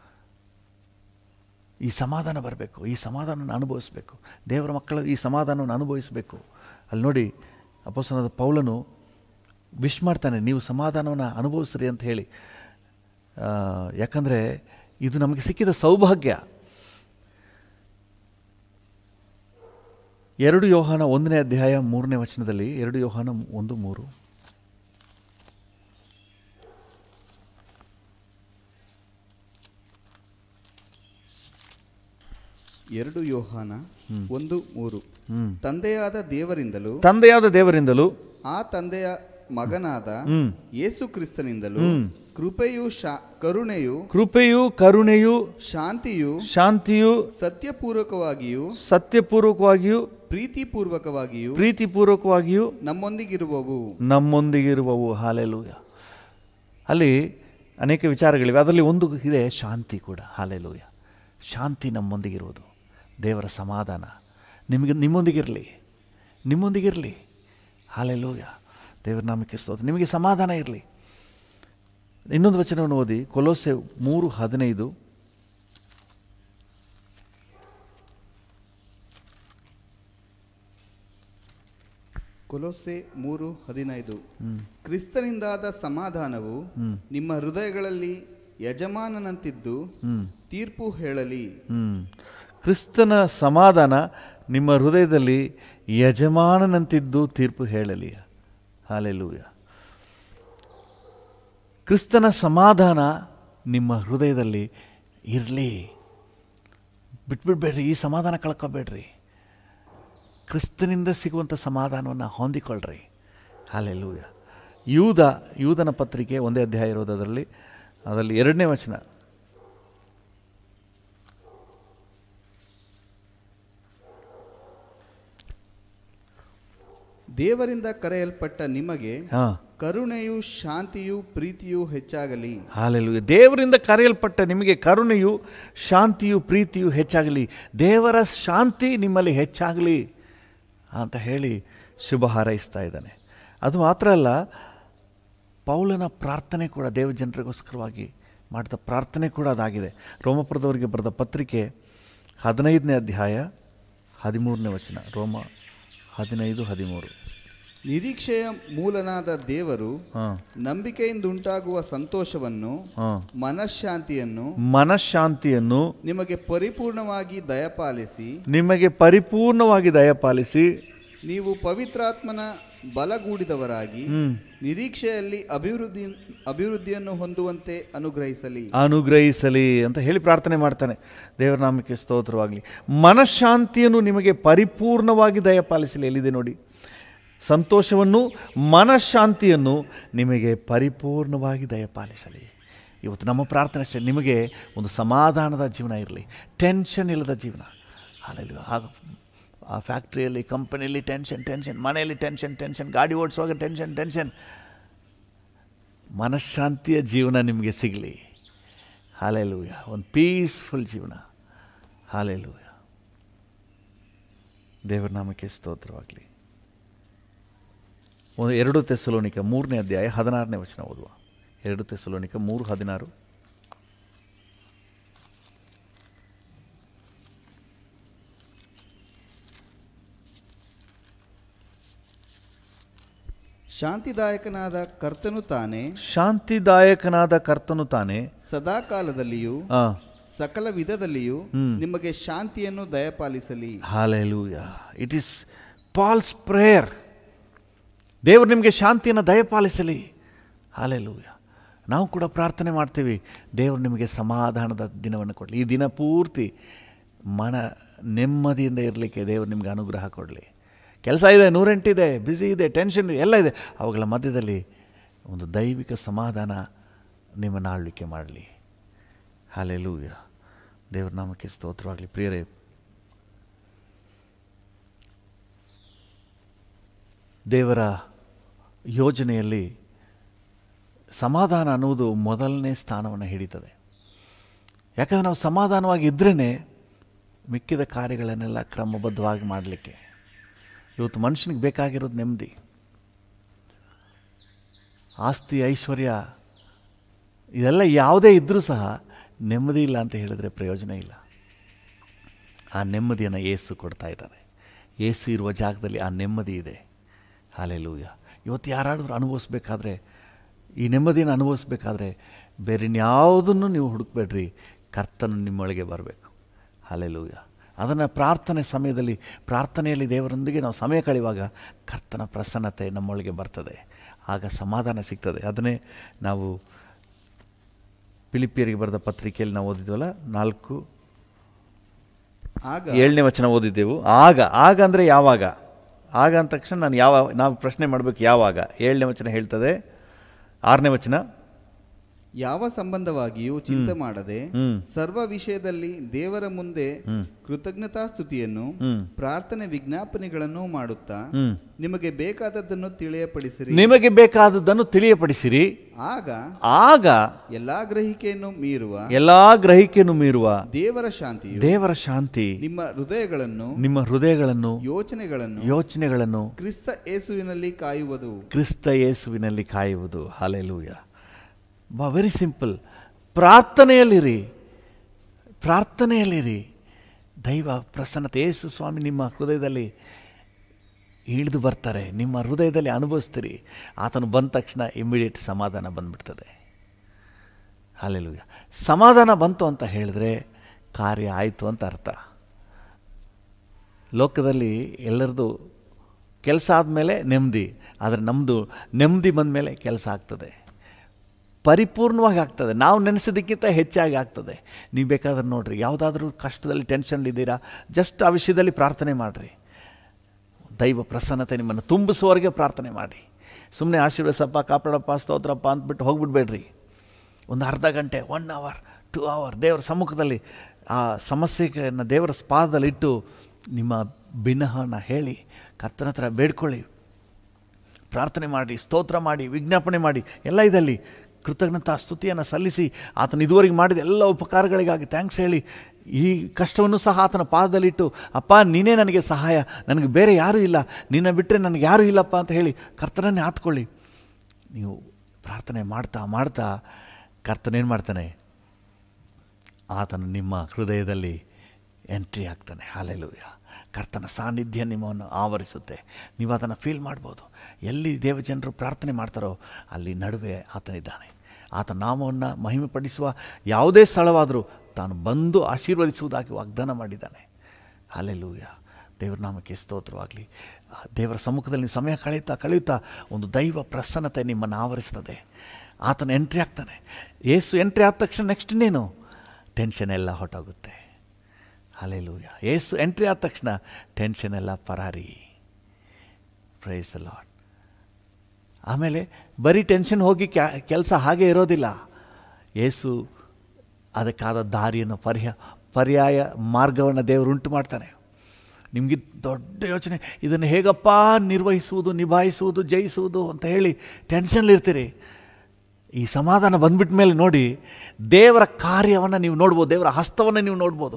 ಈ ಸಮಾಧಾನ ಬರಬೇಕು ಈ ಸಮಾಧಾನವನ್ನು ಅನುಭವಿಸಬೇಕು ದೇವರ ಮಕ್ಕಳು ಈ ಸಮಾಧಾನವನ್ನು ಅನುಭವಿಸಬೇಕು ಅಲ್ಲಿ ನೋಡಿ ಅಪೋಸನದ ಪೌಲನು ವಿಶ್ ಮಾಡ್ತಾನೆ ನೀವು ಸಮಾಧಾನವನ್ನು ಅನುಭವಿಸ್ರಿ ಅಂತ ಹೇಳಿ ಆ, ಯಾಕಂದರೆ ಇದು ನಮಗೆ ಸಿಕ್ಕಿದ ಸೌಭಾಗ್ಯ ಎರಡು ಯೋಹಾನ ಒಂದನೇ ಅಧ್ಯಾಯ ಮೂರನೇ ವಚನದಲ್ಲಿ ಎರಡು ಯೋಹಾನ ಒಂದು ಮೂರು ಎರಡು ಯೋಹಾನ ಒಂದು ಮೂರು ಹ್ಮ್. ತಂದೆಯಾದ ದೇವರಿಂದಲೂ ತಂದೆಯಾದ ದೇವರಿಂದಲೂ ಆ ತಂದೆಯ ಮಗನಾದ ಹ್ಮ್. ಯೇಸು ಕ್ರಿಸ್ತನಿಂದಲೂ ಕೃಪೆಯು ಶಾ ಕರುಣೆಯು ಕೃಪೆಯು ಕರುಣೆಯು ಶಾಂತಿಯು ಶಾಂತಿಯು ಸತ್ಯಪೂರ್ವಕವಾಗಿಯೂ ಸತ್ಯಪೂರ್ವಕವಾಗಿಯೂ ಪ್ರೀತಿಪೂರ್ವಕವಾಗಿಯೂ ಪ್ರೀತಿಪೂರ್ವಕವಾಗಿಯೂ ನಮ್ಮೊಂದಿಗಿರುವವು ನಮ್ಮೊಂದಿಗಿರುವವು ಹಾಲೆಲೂಯ ಅಲ್ಲಿ ಅನೇಕ ವಿಚಾರಗಳಿವೆ ಅದರಲ್ಲಿ ಒಂದು ಇದೆ ಶಾಂತಿ ಕೂಡ ಹಾಲೆಲೂಯ ಶಾಂತಿ ನಮ್ಮೊಂದಿಗಿರುವುದು ದೇವರ ಸಮಾಧಾನ ನಿಮಗೆ ನಿಮ್ಮೊಂದಿಗಿರಲಿ ನಿಮ್ಮೊಂದಿಗಿರಲಿ ಹಾಲೆಲೂಯ ದೇವರ ನಾಮಕ್ಕೆ ಸ್ತೋತ್ರ ನಿಮಗೆ ಸಮಾಧಾನ ಇರಲಿ ಇನ್ನೊಂದು ವಚನವನ್ನು ಓದಿ ಕೊಲೋಸೆ ಮೂರು ಹದಿನೈದು ಕೊಲೊಸೆ ಮೂರು ಹದಿನೈದು ಕ್ರಿಸ್ತನಿಂದಾದ ಸಮಾಧಾನವು ನಿಮ್ಮ ಹೃದಯಗಳಲ್ಲಿ ಯಜಮಾನನಂತಿದ್ದು ಹ್ಮ್. ತೀರ್ಪು ಹೇಳಲಿ ಹ್ಮ್. ಕ್ರಿಸ್ತನ ಸಮಾಧಾನ ನಿಮ್ಮ ಹೃದಯದಲ್ಲಿ ಯಜಮಾನನಂತಿದ್ದು ತೀರ್ಪು ಹೇಳಲಿ ಹಾಲೆಲೂಯ ಕ್ರಿಸ್ತನ ಸಮಾಧಾನ ನಿಮ್ಮ ಹೃದಯದಲ್ಲಿ ಇರಲಿ ಬಿಟ್ಬಿಡ್ಬೇಡ್ರಿ ಈ ಸಮಾಧಾನ ಕಳ್ಕೊಬೇಡ್ರಿ ಕ್ರಿಸ್ತನಿಂದ ಸಿಗುವಂಥ ಸಮಾಧಾನವನ್ನು ಹೊಂದಿಕೊಳ್ಳ್ರಿ ಹಾಲೆಲೂಯ ಯೂದ ಯೂದನ ಪತ್ರಿಕೆ ಒಂದೇ ಅಧ್ಯಾಯ ಇರೋದು ಅದರಲ್ಲಿ ಅದರಲ್ಲಿ ಎರಡನೇ ವಚನ ದೇವರಿಂದ ಕರೆಯಲ್ಪಟ್ಟ ನಿಮಗೆ ಹಾಂ ಕರುಣೆಯು ಶಾಂತಿಯು ಪ್ರೀತಿಯು ಹೆಚ್ಚಾಗಲಿ ಹಾಲೆಲೂಯ ದೇವರಿಂದ ಕರೆಯಲ್ಪಟ್ಟ ನಿಮಗೆ ಕರುಣೆಯು ಶಾಂತಿಯು ಪ್ರೀತಿಯು ಹೆಚ್ಚಾಗಲಿ ದೇವರ ಶಾಂತಿ ನಿಮ್ಮಲ್ಲಿ ಹೆಚ್ಚಾಗಲಿ ಅಂತ ಹೇಳಿ ಶುಭ ಹಾರೈಸ್ತಾ ಇದ್ದಾನೆ ಅದು ಮಾತ್ರ ಅಲ್ಲ ಪೌಲನ ಪ್ರಾರ್ಥನೆ ಕೂಡ ದೇವ ಜನರಿಗೋಸ್ಕರವಾಗಿ ಮಾಡಿದ ಪ್ರಾರ್ಥನೆ ಕೂಡ ಅದಾಗಿದೆ ರೋಮಪುರದವರಿಗೆ ಬರೆದ ಪತ್ರಿಕೆ ಹದಿನೈದನೇ ಅಧ್ಯಾಯ ಹದಿಮೂರನೇ ವಚನ ರೋಮ ಹದಿನೈದು ಹದಿಮೂರು ನಿರೀಕ್ಷೆಯ ಮೂಲನಾದ ದೇವರು ಹಾಂ ನಂಬಿಕೆಯಿಂದುಂಟಾಗುವ ಸಂತೋಷವನ್ನು ಹಾಂ ಮನಃಶಾಂತಿಯನ್ನು ಮನಃಶಾಂತಿಯನ್ನು ನಿಮಗೆ ಪರಿಪೂರ್ಣವಾಗಿ ದಯಪಾಲಿಸಿ ನಿಮಗೆ ಪರಿಪೂರ್ಣವಾಗಿ ದಯಪಾಲಿಸಿ ನೀವು ಪವಿತ್ರಾತ್ಮನ ಬಲಗೂಡಿದವರಾಗಿ ನಿರೀಕ್ಷೆಯಲ್ಲಿ ಅಭಿವೃದ್ಧಿ ಅಭಿವೃದ್ಧಿಯನ್ನು ಹೊಂದುವಂತೆ ಅನುಗ್ರಹಿಸಲಿ ಅನುಗ್ರಹಿಸಲಿ ಅಂತ ಹೇಳಿ ಪ್ರಾರ್ಥನೆ ಮಾಡ್ತಾನೆ ದೇವರ ನಾಮಕ್ಕೆ ಸ್ತೋತ್ರವಾಗಲಿ ಮನಃಶಾಂತಿಯನ್ನು ನಿಮಗೆ ಪರಿಪೂರ್ಣವಾಗಿ ದಯಪಾಲಿಸಲಿ ಎಲ್ಲಿದೆ ನೋಡಿ ಸಂತೋಷವನ್ನು ಮನಃಶಾಂತಿಯನ್ನು ನಿಮಗೆ ಪರಿಪೂರ್ಣವಾಗಿ ದಯಪಾಲಿಸಲಿ ಇವತ್ತು ನಮ್ಮ ಪ್ರಾರ್ಥನೆ ಅಷ್ಟೇ ನಿಮಗೆ ಒಂದು ಸಮಾಧಾನದ ಜೀವನ ಇರಲಿ ಟೆನ್ಷನ್ ಇಲ್ಲದ ಜೀವನ ಅಲ್ಲಲ್ಲಿ ಆಗ ಆ ಫ್ಯಾಕ್ಟ್ರಿಯಲ್ಲಿ ಕಂಪನಿಯಲ್ಲಿ ಟೆನ್ಷನ್ ಟೆನ್ಷನ್ ಮನೆಯಲ್ಲಿ ಟೆನ್ಷನ್ ಟೆನ್ಷನ್ ಗಾಡಿ ಓಡಿಸುವಾಗ ಟೆನ್ಷನ್ ಟೆನ್ಷನ್ ಮನಃಶಾಂತಿಯ ಜೀವನ ನಿಮಗೆ ಸಿಗಲಿ ಹಾಲೆಲೂಯ ಒಂದು ಪೀಸ್ಫುಲ್ ಜೀವನ ಹಾಲೆಲೂಯ ದೇವರ ನಾಮಕ್ಕೆ ಸ್ತೋತ್ರವಾಗಲಿ ಒಂದು ಎರಡು ತೆಸಲೋನಿಕ ಮೂರನೇ ಅಧ್ಯಾಯ ಹದಿನಾರನೇ ವಚನ ಓದುವ ಎರಡು ತೆಸಲೋನಿಕ ಮೂರು ಹದಿನಾರು ಶಾಂತಿದಾಯಕನಾದ ಕರ್ತನು ತಾನೇ ಶಾಂತಿದಾಯಕನಾದ ಕರ್ತನು ತಾನೇ ಸದಾಕಾಲದಲ್ಲಿಯೂ ಆ ಸಕಲ ವಿಧದಲ್ಲಿಯೂ ನಿಮಗೆ ಶಾಂತಿಯನ್ನು ದಯಪಾಲಿಸಲಿ hallelujah it is Paul's prayer ದೇವರು ನಿಮಗೆ ಶಾಂತಿಯನ್ನು ದಯಪಾಲಿಸಲಿ ಹಾಲೆಲೂಯ ನಾವು ಕೂಡ ಪ್ರಾರ್ಥನೆ ಮಾಡ್ತೀವಿ ದೇವರು ನಿಮಗೆ ಸಮಾಧಾನದ ದಿನವನ್ನು ಕೊಡಲಿ ಈ ದಿನ ಪೂರ್ತಿ ಮನ ನೆಮ್ಮದಿಯಿಂದ ಇರಲಿಕ್ಕೆ ದೇವರು ನಿಮಗೆ ಅನುಗ್ರಹ ಕೊಡಲಿ ಕೆಲಸ ಇದೆ ನೂರೆಂಟಿದೆ ಬ್ಯುಸಿ ಇದೆ ಟೆನ್ಷನ್ ಇದೆ ಎಲ್ಲ ಇದೆ ಅವುಗಳ ಮಧ್ಯದಲ್ಲಿ ಒಂದು ದೈವಿಕ ಸಮಾಧಾನ ನಿಮ್ಮನ್ನು ಆಳ್ವಿಕೆ ಮಾಡಲಿ ಹಾಲೆಲೂಯ ದೇವರ ನಾಮಕ್ಕೆ ಸ್ತೋತ್ರವಾಗಲಿ ಪ್ರಿಯರೇ ದೇವರ ಯೋಜನೆಯಲ್ಲಿ ಸಮಾಧಾನ ಅನ್ನುವುದು ಮೊದಲನೇ ಸ್ಥಾನವನ್ನು ಹಿಡಿತದೆ ಯಾಕಂದರೆ ನಾವು ಸಮಾಧಾನವಾಗಿ ಇದ್ರೇ ಮಿಕ್ಕಿದ ಕಾರ್ಯಗಳನ್ನೆಲ್ಲ ಕ್ರಮಬದ್ಧವಾಗಿ ಮಾಡಲಿಕ್ಕೆ ಇವತ್ತು ಮನುಷ್ಯನಿಗೆ ಬೇಕಾಗಿರೋದು ನೆಮ್ಮದಿ ಆಸ್ತಿ ಐಶ್ವರ್ಯ ಇದೆಲ್ಲ ಯಾವುದೇ ಇದ್ದರೂ ಸಹ ನೆಮ್ಮದಿ ಇಲ್ಲ ಅಂತ ಹೇಳಿದ್ರೆ ಪ್ರಯೋಜನ ಇಲ್ಲ ಆ ನೆಮ್ಮದಿಯನ್ನು ಏಸು ಕೊಡ್ತಾ ಇದ್ದಾರೆ ಏಸು ಇರುವ ಜಾಗದಲ್ಲಿ ಆ ನೆಮ್ಮದಿ ಇದೆ ಹಾಲೆಲೂಯ ಇವತ್ತು ಯಾರಾದರೂ ಅನುಭವಿಸ್ಬೇಕಾದ್ರೆ ಈ ನೆಮ್ಮದಿನ ಅನುಭವಿಸ್ಬೇಕಾದ್ರೆ ಬೇರೆ ಇನ್ಯಾವುದನ್ನು ನೀವು ಹುಡುಕ್ಬೇಡ್ರಿ ಕರ್ತನು ನಿಮ್ಮೊಳಗೆ ಬರಬೇಕು ಅಲ್ಲೆಲೂಯ ಅದನ್ನು ಪ್ರಾರ್ಥನೆ ಸಮಯದಲ್ಲಿ ಪ್ರಾರ್ಥನೆಯಲ್ಲಿ ದೇವರೊಂದಿಗೆ ನಾವು ಸಮಯ ಕಳೆಯುವಾಗ ಕರ್ತನ ಪ್ರಸನ್ನತೆ ನಮ್ಮೊಳಗೆ ಬರ್ತದೆ ಆಗ ಸಮಾಧಾನ ಸಿಗ್ತದೆ ಅದನ್ನೇ ನಾವು ಫಿಲಿಪಿಯರಿಗೆ ಬರೆದ ಪತ್ರಿಕೆಯಲ್ಲಿ ನಾವು ಓದಿದ್ವಲ್ಲ ನಾಲ್ಕು ಆಗ ಏಳನೇ ವಚನ ಓದಿದ್ದೆವು ಆಗ ಆಗ ಅಂದರೆ ಯಾವಾಗ ಆಗ ಅಂದ ತಕ್ಷಣ ನಾನು ಯಾವ ನಾವು ಪ್ರಶ್ನೆ ಮಾಡಬೇಕು ಯಾವಾಗ ಏಳನೇ ವಚನ ಹೇಳ್ತದೆ ಆರನೇ ವಚನ ಯಾವ ಸಂಬಂಧವಾಗಿಯೂ ಚಿಂತೆ ಮಾಡದೆ ಹ್ಮ್. ಸರ್ವ ವಿಷಯದಲ್ಲಿ ದೇವರ ಮುಂದೆ ಹ್ಮ್. ಕೃತಜ್ಞತಾಸ್ತುತಿಯನ್ನು ಹ್ಮ್. ಪ್ರಾರ್ಥನೆ ವಿಜ್ಞಾಪನೆಗಳನ್ನು ಮಾಡುತ್ತಾ ಹ್ಮ್. ನಿಮಗೆ ಬೇಕಾದದ್ದನ್ನು ತಿಳಿಯಪಡಿಸಿರಿ ನಿಮಗೆ ಬೇಕಾದದ್ದನ್ನು ತಿಳಿಯಪಡಿಸಿರಿ ಆಗ ಆಗ ಎಲ್ಲಾ ಗ್ರಹಿಕೆಯನ್ನು ಮೀರುವ ಎಲ್ಲ ಗ್ರಹಿಕೆಯನ್ನು ಮೀರುವ ದೇವರ ಶಾಂತಿಯು ದೇವರ ಶಾಂತಿ ನಿಮ್ಮ ಹೃದಯಗಳನ್ನು ನಿಮ್ಮ ಹೃದಯಗಳನ್ನು ಯೋಚನೆಗಳನ್ನು ಯೋಚನೆಗಳನ್ನು ಕ್ರಿಸ್ತ ಯೇಸುವಿನಲ್ಲಿ ಕಾಯುವುದು ಕ್ರಿಸ್ತ ಯೇಸುವಿನಲ್ಲಿ ಕಾಯುವುದು ಹಾಲೆಲೂಯ ಬಾ ವೆರಿ ಸಿಂಪಲ್ ಪ್ರಾರ್ಥನೆಯಲ್ಲಿರಿ ಪ್ರಾರ್ಥನೆಯಲ್ಲಿರಿ ದೈವ ಪ್ರಸನ್ನತೆ ಯೇಸು ಸ್ವಾಮಿ ನಿಮ್ಮ ಹೃದಯದಲ್ಲಿ ಇಳಿದು ಬರ್ತಾರೆ ನಿಮ್ಮ ಹೃದಯದಲ್ಲಿ ಅನುಭವಿಸ್ತೀರಿ ಆತನು ಬಂದ ತಕ್ಷಣ ಇಮಿಡಿಯೇಟ್ ಸಮಾಧಾನ ಬಂದ್ಬಿಡ್ತದೆ ಹಾಲೆಲೂಯ ಸಮಾಧಾನ ಬಂತು ಅಂತ ಹೇಳಿದ್ರೆ ಕಾರ್ಯ ಆಯಿತು ಅಂತ ಅರ್ಥ ಲೋಕದಲ್ಲಿ ಎಲ್ಲರದು ಕೆಲಸ ಆದಮೇಲೆ ನೆಮ್ಮದಿ ಆದರೆ ನಮ್ಮದು ನೆಮ್ಮದಿ ಬಂದ ಮೇಲೆ ಕೆಲಸ ಆಗ್ತದೆ ಪರಿಪೂರ್ಣವಾಗಿ ಆಗ್ತದೆ ನಾವು ನೆನೆಸೋದಕ್ಕಿಂತ ಹೆಚ್ಚಾಗಿ ಆಗ್ತದೆ ನೀವು ಬೇಕಾದ್ರೆ ನೋಡ್ರಿ ಯಾವುದಾದ್ರೂ ಕಷ್ಟದಲ್ಲಿ ಟೆನ್ಷನ್ಲಿದ್ದೀರಾ ಜಸ್ಟ್ ಆ ವಿಷಯದಲ್ಲಿ ಪ್ರಾರ್ಥನೆ ಮಾಡಿರಿ ದೈವ ಪ್ರಸನ್ನತೆ ನಿಮ್ಮನ್ನು ತುಂಬಿಸುವವರೆಗೆ ಪ್ರಾರ್ಥನೆ ಮಾಡಿ ಸುಮ್ಮನೆ ಆಶೀರ್ವಸಪ್ಪ ಕಾಪಾಡಪ್ಪ ಸ್ತೋತ್ರಪ್ಪ ಅಂದ್ಬಿಟ್ಟು ಹೋಗ್ಬಿಡ್ಬೇಡ್ರಿ ಒಂದು ಅರ್ಧ ಗಂಟೆ ಒನ್ ಅವರ್ ಟೂ ಅವರ್ ದೇವರ ಸಮ್ಮುಖದಲ್ಲಿ ಆ ಸಮಸ್ಯೆಯನ್ನು ದೇವರ ಪಾದದಲ್ಲಿ ಇಟ್ಟು ನಿಮ್ಮ ಭಿನ್ನಹನ ಹೇಳಿ ಕರ್ತನ ಹತ್ರ ಬೇಡ್ಕೊಳ್ಳಿ ಪ್ರಾರ್ಥನೆ ಮಾಡಿ ಸ್ತೋತ್ರ ಮಾಡಿ ವಿಜ್ಞಾಪನೆ ಮಾಡಿ ಎಲ್ಲ ಇದಲ್ಲಿ ಕೃತಜ್ಞತಾ ಸ್ತುತಿಯನ್ನು ಸಲ್ಲಿಸಿ ಆತನ ಇದುವರೆಗೆ ಮಾಡಿದ ಎಲ್ಲ ಉಪಕಾರಗಳಿಗಾಗಿ ಥ್ಯಾಂಕ್ಸ್ ಹೇಳಿ ಈ ಕಷ್ಟವನ್ನು ಸಹ ಆತನ ಪಾದದಲ್ಲಿಟ್ಟು ಅಪ್ಪ ನೀನೇ ನನಗೆ ಸಹಾಯ ನನಗೆ ಬೇರೆ ಯಾರೂ ಇಲ್ಲ ನಿನ್ನ ಬಿಟ್ಟರೆ ನನಗೆ ಯಾರೂ ಇಲ್ಲಪ್ಪ ಅಂತ ಹೇಳಿ ಕರ್ತನನ್ನೇ ಆತ್ಕೊಳ್ಳಿ ನೀವು ಪ್ರಾರ್ಥನೆ ಮಾಡ್ತಾ ಮಾಡ್ತಾ ಕರ್ತನೇನು ಮಾಡ್ತಾನೆ ಆತನು ನಿಮ್ಮ ಹೃದಯದಲ್ಲಿ ಎಂಟ್ರಿ ಆಗ್ತಾನೆ ಹಾಲೆಲೂಯ ಕರ್ತನ ಸಾನ್ನಿಧ್ಯ ನಿಮ್ಮನ್ನು ಆವರಿಸುತ್ತೆ ನೀವು ಅದನ್ನು ಫೀಲ್ ಮಾಡ್ಬೋದು ಎಲ್ಲಿ ದೇವಜನರು ಪ್ರಾರ್ಥನೆ ಮಾಡ್ತಾರೋ ಅಲ್ಲಿ ನಡುವೆ ಆತನಿದ್ದಾನೆ ಆತ ನಾಮವನ್ನು ಮಹಿಮೆಪಡಿಸುವ ಯಾವುದೇ ಸ್ಥಳವಾದರೂ ತಾನು ಬಂದು ಆಶೀರ್ವದಿಸುವುದಾಗಿ ವಾಗ್ದಾನ ಮಾಡಿದ್ದಾನೆ ಹಾಲೆಲೂಯ ದೇವರ ನಾಮಕ್ಕೆ ಸ್ತೋತ್ರವಾಗಲಿ ದೇವರ ಸಮ್ಮುಖದಲ್ಲಿ ನೀವು ಸಮಯ ಕಳೆಯುತ್ತಾ ಕಳೆಯುತ್ತಾ ಒಂದು ದೈವ ಪ್ರಸನ್ನತೆ ನಿಮ್ಮನ್ನು ಆವರಿಸ್ತದೆ ಆತನ ಎಂಟ್ರಿ ಆಗ್ತಾನೆ ಏಸು ಎಂಟ್ರಿ ಆದ ತಕ್ಷಣ ನೆಕ್ಸ್ಟ್ ಇನ್ನೇನು ಟೆನ್ಷನ್ ಎಲ್ಲ ಹೊಟ್ಟೋಗುತ್ತೆ ಅಲೆಲೂಯ ಏಸು ಎಂಟ್ರಿ ಆದ ತಕ್ಷಣ ಟೆನ್ಷನ್ ಎಲ್ಲ ಪರಾರಿ ಪ್ರೈಸ್ ಲಾಡ್ ಆಮೇಲೆ ಬರೀ ಟೆನ್ಷನ್ ಹೋಗಿ ಕ್ಯಾ ಕೆಲಸ ಹಾಗೆ ಇರೋದಿಲ್ಲ ಏಸು ಅದಕ್ಕಾದ ದಾರಿಯನ್ನು ಪರ್ಯ ಪರ್ಯಾಯ ಮಾರ್ಗವನ್ನು ದೇವರು ಉಂಟು ಮಾಡ್ತಾನೆ ನಿಮಗೆ ದೊಡ್ಡ ಯೋಚನೆ ಇದನ್ನು ಹೇಗಪ್ಪ ನಿರ್ವಹಿಸುವುದು ನಿಭಾಯಿಸುವುದು ಜಯಿಸುವುದು ಅಂತ ಹೇಳಿ ಟೆನ್ಷನ್ಲಿರ್ತೀರಿ ಈ ಸಮಾಧಾನ ಬಂದ್ಬಿಟ್ಟ ಮೇಲೆ ನೋಡಿ ದೇವರ ಕಾರ್ಯವನ್ನು ನೀವು ನೋಡ್ಬೋದು ದೇವರ ಹಸ್ತವನ್ನು ನೀವು ನೋಡ್ಬೋದು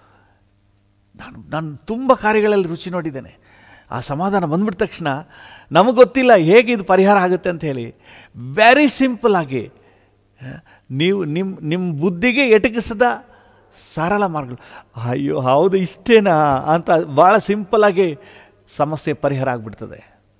ನಾನು ನಾನು ತುಂಬ ಕಾರ್ಯಗಳಲ್ಲಿ ರುಚಿ ನೋಡಿದ್ದೇನೆ ಆ ಸಮಾಧಾನ ಬಂದ್ಬಿಟ್ಟ ತಕ್ಷಣ ನಮಗೆ ಗೊತ್ತಿಲ್ಲ ಹೇಗೆ ಇದು ಪರಿಹಾರ ಆಗುತ್ತೆ ಅಂತ ಹೇಳಿ ವೆರಿ ಸಿಂಪಲ್ ಆಗಿ ಆ, ನೀವು ನಿಮ್ಮ ನಿಮ್ಮ ಬುದ್ಧಿಗೆ ಎಟಕಿಸದ ಸರಳ ಮಾರ್ಗಗಳು ಅಯ್ಯೋ ಹೌದು ಇಷ್ಟೇನಾ ಅಂತ ಭಾಳ ಸಿಂಪಲ್ಲಾಗಿ ಸಮಸ್ಯೆ ಪರಿಹಾರ ಆಗಿಬಿಡ್ತದೆ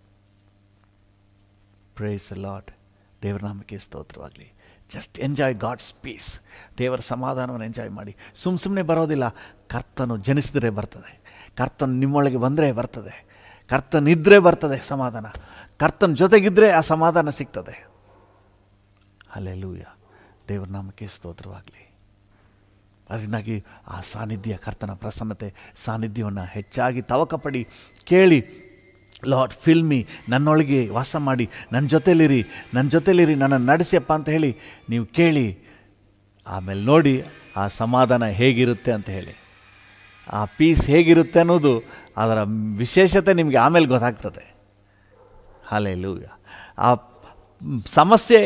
ಪ್ರೈಸ್ ಲಾಟ್ ದೇವರ ನಾಮಕ್ಕೆ ಸ್ತೋತ್ರವಾಗಲಿ ಜಸ್ಟ್ ಎಂಜಾಯ್ ಗಾಡ್ಸ್ ಪೀಸ್ ದೇವರ ಸಮಾಧಾನವನ್ನು ಎಂಜಾಯ್ ಮಾಡಿ ಸುಮ್ಮ ಸುಮ್ಮನೆ ಬರೋದಿಲ್ಲ ಕರ್ತನು ಜನಿಸಿದ್ರೆ ಬರ್ತದೆ ಕರ್ತನು ನಿಮ್ಮೊಳಗೆ ಬಂದರೆ ಬರ್ತದೆ ಕರ್ತನಿದ್ದರೆ ಬರ್ತದೆ ಸಮಾಧಾನ ಕರ್ತನ ಜೊತೆಗಿದ್ದರೆ ಆ ಸಮಾಧಾನ ಸಿಗ್ತದೆ ಅಲ್ಲೆಲ್ಲೂಯ ದೇವರ ನಾಮಕ್ಕೆ ಸ್ತೋತ್ರವಾಗಲಿ ಅದರಿಂದಾಗಿ ಆ ಸಾನ್ನಿಧ್ಯ ಕರ್ತನ ಪ್ರಸನ್ನತೆ ಸಾನ್ನಿಧ್ಯವನ್ನು ಹೆಚ್ಚಾಗಿ ತವಕ ಪಡಿ ಕೇಳಿ ಲಾರ್ಡ್ ಫಿಲ್ಮಿ ನನ್ನೊಳಗೆ ವಾಸ ಮಾಡಿ ನನ್ನ ಜೊತೆಲಿರಿ ನನ್ನ ಜೊತೆಲಿರಿ ನನ್ನನ್ನು ನಡೆಸಿಯಪ್ಪ ಅಂತ ಹೇಳಿ ನೀವು ಕೇಳಿ ಆಮೇಲೆ ನೋಡಿ ಆ ಸಮಾಧಾನ ಹೇಗಿರುತ್ತೆ ಅಂತ ಹೇಳಿ ಆ ಪೀಸ್ ಹೇಗಿರುತ್ತೆ ಅನ್ನೋದು ಅದರ ವಿಶೇಷತೆ ನಿಮಗೆ ಆಮೇಲೆ ಗೊತ್ತಾಗ್ತದೆ ಹಾಲೆಲೂಯ ಆ ಸಮಸ್ಯೆ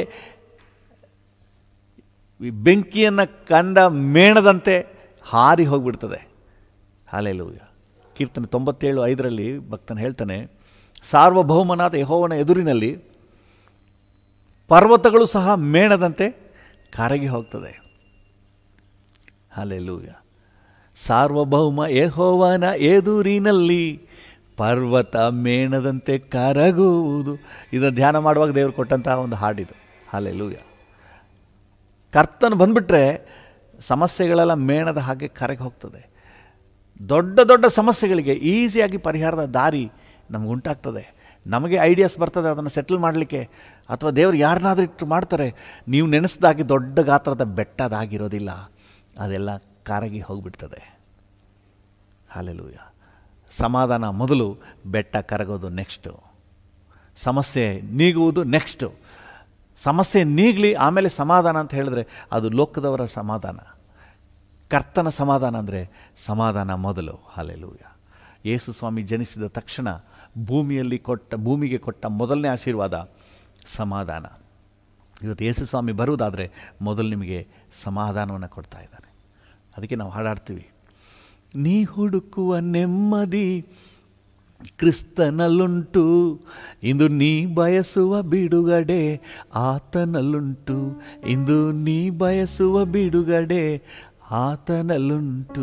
ಈ ಬೆಂಕಿಯನ್ನು ಕಂಡ ಮೇಣದಂತೆ ಹಾರಿ ಹೋಗ್ಬಿಡ್ತದೆ ಹಾಲೆಲೂಯ ಕೀರ್ತನೆ ತೊಂಬತ್ತೇಳು ಐದರಲ್ಲಿ ಭಕ್ತನು ಹೇಳ್ತಾನೆ ಸಾರ್ವಭೌಮನಾದ ಯಹೋವನ ಎದುರಿನಲ್ಲಿ ಪರ್ವತಗಳು ಸಹ ಮೇಣದಂತೆ ಕರಗಿ ಹೋಗ್ತದೆ ಹಾಲೆಲೂಯ ಸಾರ್ವಭೌಮ ಯಹೋವನ ಎದುರಿನಲ್ಲಿ ಪರ್ವತ ಮೇಣದಂತೆ ಕರಗುವುದು ಇದನ್ನು ಧ್ಯಾನ ಮಾಡುವಾಗ ದೇವರು ಕೊಟ್ಟಂತಹ ಒಂದು ಹಾಡಿದು ಹಾಲೆಲೂಯ ಕರ್ತನು ಬಂದ್ಬಿಟ್ರೆ ಸಮಸ್ಯೆಗಳೆಲ್ಲ ಮೇಣದ ಹಾಗೆ ಕರಗಿ ಹೋಗ್ತದೆ ದೊಡ್ಡ ದೊಡ್ಡ ಸಮಸ್ಯೆಗಳಿಗೆ ಈಸಿಯಾಗಿ ಪರಿಹಾರದ ದಾರಿ ನಮ್ಗೆ ಉಂಟಾಗ್ತದೆ ನಮಗೆ ಐಡಿಯಾಸ್ ಬರ್ತದೆ ಅದನ್ನು ಸೆಟಲ್ ಮಾಡಲಿಕ್ಕೆ ಅಥವಾ ದೇವರು ಯಾರನ್ನಾದ್ರೂ ಇಟ್ಟು ಮಾಡ್ತಾರೆ ನೀವು ನೆನೆಸ್ದಾಗಿ ದೊಡ್ಡ ಗಾತ್ರದ ಬೆಟ್ಟದಾಗಿರೋದಿಲ್ಲ ಅದೆಲ್ಲ ಕರಗಿ ಹೋಗಿಬಿಡ್ತದೆ ಹಾಲೆಲೂಯ ಸಮಾಧಾನ ಮೊದಲು ಬೆಟ್ಟ ಕರಗೋದು ನೆಕ್ಸ್ಟು ಸಮಸ್ಯೆ ನೀಗುವುದು ನೆಕ್ಸ್ಟು ಸಮಸ್ಯೆ ನೀಗಲಿ ಆಮೇಲೆ ಸಮಾಧಾನ ಅಂತ ಹೇಳಿದ್ರೆ ಅದು ಲೋಕದವರ ಸಮಾಧಾನ ಕರ್ತನ ಸಮಾಧಾನ ಅಂದರೆ ಸಮಾಧಾನ ಮೊದಲು ಹಾಲೆಲೂಯ ಯೇಸು ಸ್ವಾಮಿ ಜನಿಸಿದ ತಕ್ಷಣ ಭೂಮಿಯಲ್ಲಿ ಕೊಟ್ಟ ಭೂಮಿಗೆ ಕೊಟ್ಟ ಮೊದಲನೇ ಆಶೀರ್ವಾದ ಸಮಾಧಾನ ಇವತ್ತು ಯೇಸು ಸ್ವಾಮಿ ಬರುವುದಾದರೆ ಮೊದಲು ನಿಮಗೆ ಸಮಾಧಾನವನ್ನು ಕೊಡ್ತಾ ಇದ್ದಾನೆ ಅದಕ್ಕೆ ನಾವು ಹಾಡಾಡ್ತೀವಿ ನೀ ಹುಡುಕುವ ನೆಮ್ಮದಿ ಕ್ರಿಸ್ತನಲ್ಲುಂಟು ಇಂದು ನೀ ಬಯಸುವ ಬಿಡುಗಡೆ ಆತನಲ್ಲುಂಟು ಇಂದು ನೀ ಬಯಸುವ ಬಿಡುಗಡೆ ಆತನಲ್ಲುಂಟು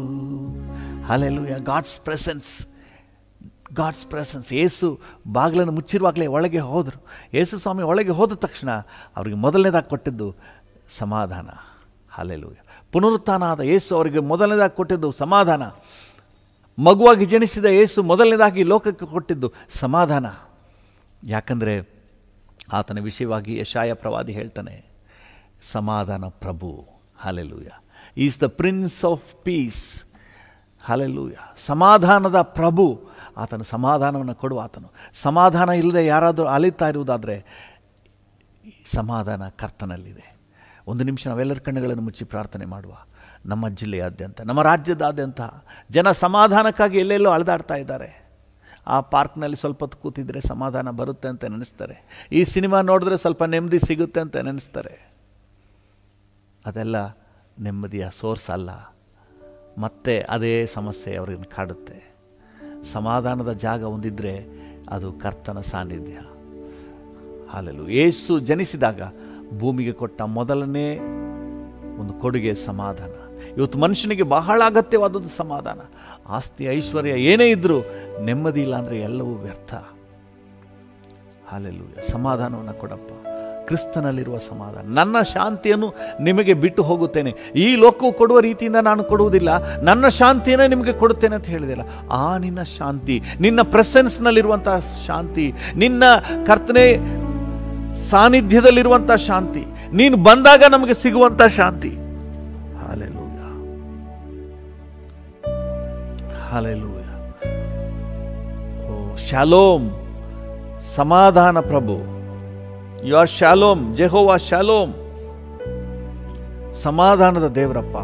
hallelujah God's presence God's presence ಏಸು ಬಾಗಿಲನ್ನು ಮುಚ್ಚಿರುವಾಗಲೇ ಒಳಗೆ ಹೋದರು ಯೇಸು ಸ್ವಾಮಿ ಒಳಗೆ ಹೋದ ತಕ್ಷಣ ಅವರಿಗೆ ಮೊದಲನೇದಾಗಿ ಕೊಟ್ಟಿದ್ದು ಸಮಾಧಾನ ಹಾಲೆಲೂಯ ಪುನರುತ್ಥಾನ ಆದ ಯೇಸು ಅವರಿಗೆ ಮೊದಲನೇದಾಗಿ ಕೊಟ್ಟಿದ್ದು ಸಮಾಧಾನ ಮಗುವಾಗಿ ಜನಿಸಿದ ಯೇಸು ಮೊದಲನೇದಾಗಿ ಲೋಕಕ್ಕೆ ಕೊಟ್ಟಿದ್ದು ಸಮಾಧಾನ ಯಾಕಂದರೆ ಆತನ ವಿಷಯವಾಗಿ ಯಶಾಯ ಪ್ರವಾದಿ ಹೇಳ್ತಾನೆ ಸಮಾಧಾನ ಪ್ರಭು hallelujah is the prince of peace hallelujah ಸಮಾಧಾನದ ಪ್ರಭು ಆತನ ಸಮಾಧಾನವನ್ನು ಕೊಡುವ ಆತನು ಸಮಾಧಾನ ಇಲ್ಲದೆ ಯಾರಾದರೂ ಅಲಿತಾ ಇರುವುದಾದರೆ ಸಮಾಧಾನ ಕರ್ತನಲ್ಲಿದೆ ಒಂದು ನಿಮಿಷ ನಾವೆಲ್ಲರ ಕಣ್ಣುಗಳನ್ನು ಮುಚ್ಚಿ ಪ್ರಾರ್ಥನೆ ಮಾಡುವ ನಮ್ಮ ಜಿಲ್ಲೆಯಾದ್ಯಂತ ನಮ್ಮ ರಾಜ್ಯದಾದ್ಯಂತ ಜನ ಸಮಾಧಾನಕ್ಕಾಗಿ ಎಲ್ಲೆಲ್ಲೋ ಅಳೆದಾಡ್ತಾ ಇದ್ದಾರೆ ಆ ಪಾರ್ಕ್ನಲ್ಲಿ ಸ್ವಲ್ಪ ಹೊತ್ತು ಕೂತಿದ್ರೆ ಸಮಾಧಾನ ಬರುತ್ತೆ ಅಂತ ನೆನೆಸ್ತಾರೆ ಈ ಸಿನಿಮಾ ನೋಡಿದ್ರೆ ಸ್ವಲ್ಪ ನೆಮ್ಮದಿ ಸಿಗುತ್ತೆ ಅಂತ ನೆನೆಸ್ತಾರೆ ಅದೆಲ್ಲ ನೆಮ್ಮದಿಯ ಸೋರ್ಸ್ ಅಲ್ಲ ಮತ್ತೆ ಅದೇ ಸಮಸ್ಯೆ ಅವ್ರಿಗೆ ಕಾಡುತ್ತೆ ಸಮಾಧಾನದ ಜಾಗ ಒಂದಿದ್ರೆ ಅದು ಕರ್ತನ ಸಾನ್ನಿಧ್ಯ ಹಾಲೆಲು ಏಸು ಜನಿಸಿದಾಗ ಭೂಮಿಗೆ ಕೊಟ್ಟ ಮೊದಲನೇ ಒಂದು ಕೊಡುಗೆ ಸಮಾಧಾನ ಇವತ್ತು ಮನುಷ್ಯನಿಗೆ ಬಹಳ ಅಗತ್ಯವಾದದ್ದು ಸಮಾಧಾನ ಆಸ್ತಿ ಐಶ್ವರ್ಯ ಏನೇ ಇದ್ದರೂ ನೆಮ್ಮದಿ ಇಲ್ಲ ಅಂದರೆ ಎಲ್ಲವೂ ವ್ಯರ್ಥ ಹಾಲೆಲು ಸಮಾಧಾನವನ್ನು ಕೊಡಪ್ಪ ಕ್ರಿಸ್ತನಲ್ಲಿರುವ ಸಮಾಧಾನ ನನ್ನ ಶಾಂತಿಯನ್ನು ನಿಮಗೆ ಬಿಟ್ಟು ಹೋಗುತ್ತೇನೆ ಈ ಲೋಕವು ಕೊಡುವ ರೀತಿಯಿಂದ ನಾನು ಕೊಡುವುದಿಲ್ಲ ನನ್ನ ಶಾಂತಿಯನ್ನೇ ನಿಮಗೆ ಕೊಡುತ್ತೇನೆ ಅಂತ ಹೇಳಿದಿಲ್ಲ ಆ ನಿನ್ನ ಶಾಂತಿ ನಿನ್ನ ಪ್ರೆಸೆನ್ಸ್ನಲ್ಲಿರುವಂಥ ಶಾಂತಿ ನಿನ್ನ ಕರ್ತನೆ ಸಾನ್ನಿಧ್ಯದಲ್ಲಿರುವಂಥ ಶಾಂತಿ ನೀನು ಬಂದಾಗ ನಮಗೆ ಸಿಗುವಂಥ ಶಾಂತಿ ಹಾಲೆಲೂಯ ಹಾಲೆಲೂಯ ಓ ಶಾಲೋಮ್ ಸಮಾಧಾನ ಪ್ರಭು you are shalom Jehovah shalom ಸಮಾಧಾನದ ದೇವರಪ್ಪ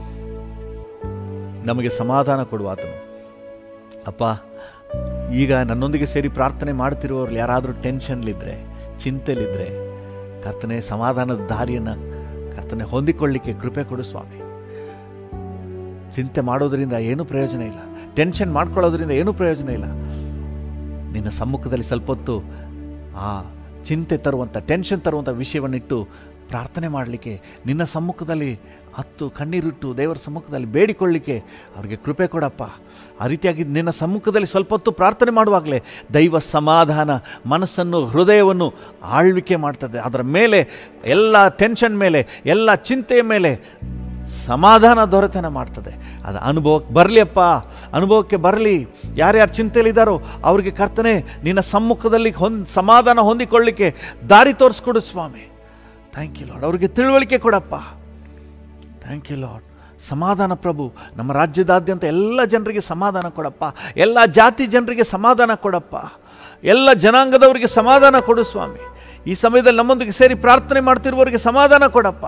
ನಮಗೆ ಸಮಾಧಾನ ಕೊಡುವ ಆತನು ಅಪ್ಪ ಈಗ ನನ್ನೊಂದಿಗೆ ಸೇರಿ ಪ್ರಾರ್ಥನೆ ಮಾಡ್ತಿರುವವ್ರು ಯಾರಾದರೂ ಟೆನ್ಷನ್ಲಿದ್ದರೆ ಚಿಂತೆಲಿದ್ದರೆ ಕರ್ತನೆ ಸಮಾಧಾನದ ದಾರಿಯನ್ನು ಕರ್ತನೆ ಹೊಂದಿಕೊಳ್ಳಿಕ್ಕೆ ಕೃಪೆ ಕೊಡು ಸ್ವಾಮಿ ಚಿಂತೆ ಮಾಡೋದರಿಂದ ಏನೂ ಪ್ರಯೋಜನ ಇಲ್ಲ ಟೆನ್ಷನ್ ಮಾಡ್ಕೊಳ್ಳೋದ್ರಿಂದ ಏನೂ ಪ್ರಯೋಜನ ಇಲ್ಲ ನಿನ್ನ ಸಮ್ಮುಖದಲ್ಲಿ ಸ್ವಲ್ಪ ಹೊತ್ತು ಆ ಚಿಂತೆ ತರುವಂಥ ಟೆನ್ಷನ್ ತರುವಂಥ ವಿಷಯವನ್ನಿಟ್ಟು ಪ್ರಾರ್ಥನೆ ಮಾಡಲಿಕ್ಕೆ ನಿನ್ನ ಸಮ್ಮುಖದಲ್ಲಿ ಹತ್ತು ಕಣ್ಣೀರಿಟ್ಟು ದೇವರ ಸಮ್ಮುಖದಲ್ಲಿ ಬೇಡಿಕೊಳ್ಳಿಕ್ಕೆ ಅವ್ರಿಗೆ ಕೃಪೆ ಕೊಡಪ್ಪ ಆ ರೀತಿಯಾಗಿ ನಿನ್ನ ಸಮ್ಮುಖದಲ್ಲಿ ಸ್ವಲ್ಪ ಹೊತ್ತು ಪ್ರಾರ್ಥನೆ ಮಾಡುವಾಗಲೇ ದೈವ ಸಮಾಧಾನ ಮನಸ್ಸನ್ನು ಹೃದಯವನ್ನು ಆಳ್ವಿಕೆ ಮಾಡ್ತದೆ ಅದರ ಮೇಲೆ ಎಲ್ಲ ಟೆನ್ಷನ್ ಮೇಲೆ ಎಲ್ಲ ಚಿಂತೆಯ ಮೇಲೆ ಸಮಾಧಾನ ದೊರೆತನ ಮಾಡ್ತದೆ ಅದು ಅನುಭವಕ್ಕೆ ಬರಲಿಯಪ್ಪ ಅನುಭವಕ್ಕೆ ಬರಲಿ ಯಾರ್ಯಾರು ಚಿಂತೆಯಲ್ಲಿದ್ದಾರೋ ಅವರಿಗೆ ಕರ್ತನೆ ನಿನ್ನ ಸಮ್ಮುಖದಲ್ಲಿ ಹೊಂದ್ ಸಮಾಧಾನ ಹೊಂದಿಕೊಳ್ಳಿಕ್ಕೆ ದಾರಿ ತೋರಿಸ್ಕೊಡು ಸ್ವಾಮಿ ಥ್ಯಾಂಕ್ ಯು ಲಾರ್ಡ್ ಅವರಿಗೆ ತಿಳುವಳಿಕೆ ಕೊಡಪ್ಪ ಥ್ಯಾಂಕ್ ಯು ಲಾರ್ಡ್ ಸಮಾಧಾನ ಪ್ರಭು ನಮ್ಮ ರಾಜ್ಯದಾದ್ಯಂತ ಎಲ್ಲ ಜನರಿಗೆ ಸಮಾಧಾನ ಕೊಡಪ್ಪ ಎಲ್ಲ ಜಾತಿ ಜನರಿಗೆ ಸಮಾಧಾನ ಕೊಡಪ್ಪ ಎಲ್ಲ ಜನಾಂಗದವರಿಗೆ ಸಮಾಧಾನ ಕೊಡು ಸ್ವಾಮಿ ಈ ಸಮಯದಲ್ಲಿ ನಮ್ಮೊಂದಿಗೆ ಸೇರಿ ಪ್ರಾರ್ಥನೆ ಮಾಡ್ತಿರುವವರಿಗೆ ಸಮಾಧಾನ ಕೊಡಪ್ಪ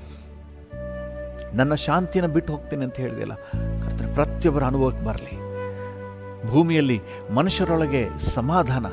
ನನ್ನ ಶಾಂತಿಯನ್ನು ಬಿಟ್ಟು ಹೋಗ್ತೀನಿ ಅಂತ ಹೇಳಿದೆಯಲ್ಲ ಕರ್ತನೆ ಪ್ರತಿಯೊಬ್ಬರ ಅನುಭವಕ್ಕೆ ಬರಲಿ ಭೂಮಿಯಲ್ಲಿ ಮನುಷ್ಯರೊಳಗೆ ಸಮಾಧಾನ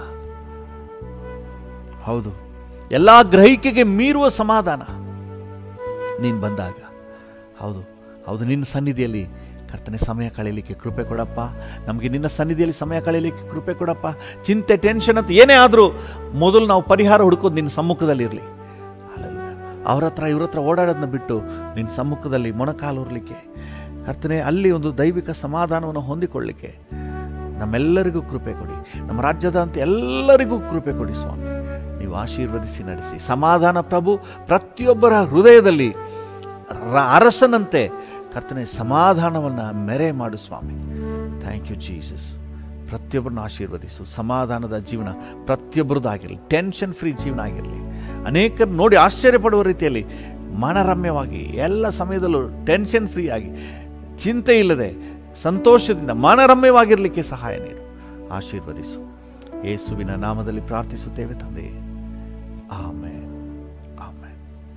ಹೌದು ಎಲ್ಲ ಗ್ರಹಿಕೆಗೆ ಮೀರುವ ಸಮಾಧಾನ ನೀನು ಬಂದಾಗ ಹೌದು ಹೌದು ನಿನ್ನ ಸನ್ನಿಧಿಯಲ್ಲಿ ಕರ್ತನೆ ಸಮಯ ಕಳೆಯಲಿಕ್ಕೆ ಕೃಪೆ ಕೊಡಪ್ಪ ನಮಗೆ ನಿನ್ನ ಸನ್ನಿಧಿಯಲ್ಲಿ ಸಮಯ ಕಳೆಯಲಿಕ್ಕೆ ಕೃಪೆ ಕೊಡಪ್ಪ ಚಿಂತೆ ಟೆನ್ಷನ್ ಅಂತ ಏನೇ ಆದರೂ ಮೊದಲು ನಾವು ಪರಿಹಾರ ಹುಡುಕೋದು ನಿನ್ನ ಸಮ್ಮುಖದಲ್ಲಿರಲಿ ಅವ್ರ ಹತ್ರ ಇವ್ರ ಹತ್ರ ಓಡಾಡೋದನ್ನ ಬಿಟ್ಟು ನಿನ್ನ ಸಮ್ಮುಖದಲ್ಲಿ ಮೊಣಕಾಲು ಉರ್ಲಿಕ್ಕೆ ಕರ್ತನೆ ಅಲ್ಲಿ ಒಂದು ದೈವಿಕ ಸಮಾಧಾನವನ್ನು ಹೊಂದಿಕೊಳ್ಳಿಕ್ಕೆ ನಮ್ಮೆಲ್ಲರಿಗೂ ಕೃಪೆ ಕೊಡಿ ನಮ್ಮ ರಾಜ್ಯದಂತ ಎಲ್ಲರಿಗೂ ಕೃಪೆ ಕೊಡಿ ಸ್ವಾಮಿ ನೀವು ಆಶೀರ್ವದಿಸಿ ನಡೆಸಿ ಸಮಾಧಾನ ಪ್ರಭು ಪ್ರತಿಯೊಬ್ಬರ ಹೃದಯದಲ್ಲಿ ರ- ಅರಸನಂತೆ ಕರ್ತನೆ ಸಮಾಧಾನವನ್ನು ಮೆರೆ ಮಾಡು ಸ್ವಾಮಿ ಥ್ಯಾಂಕ್ ಯು ಜೀಸಸ್ ಪ್ರತಿಯೊಬ್ಬರನ್ನು ಆಶೀರ್ವದಿಸು ಸಮಾಧಾನದ ಜೀವನ ಪ್ರತಿಯೊಬ್ಬರದ್ದಾಗಿರಲಿ ಟೆನ್ಷನ್ ಫ್ರೀ ಜೀವನ ಆಗಿರಲಿ ಅನೇಕರು ನೋಡಿ ಆಶ್ಚರ್ಯಪಡುವ ರೀತಿಯಲ್ಲಿ ಮನರಮ್ಯವಾಗಿ ಎಲ್ಲ ಸಮಯದಲ್ಲೂ ಟೆನ್ಷನ್ ಫ್ರೀ ಆಗಿ ಚಿಂತೆ ಇಲ್ಲದೆ ಸಂತೋಷದಿಂದ ಮನರಮ್ಯವಾಗಿರಲಿಕ್ಕೆ ಸಹಾಯ ನೀಡು ಆಶೀರ್ವದಿಸು ಯೇಸುವಿನ ನಾಮದಲ್ಲಿ ಪ್ರಾರ್ಥಿಸುತ್ತೇವೆ ತಂದೆಯೇ ಆಮೇನ್ ಆಮೇನ್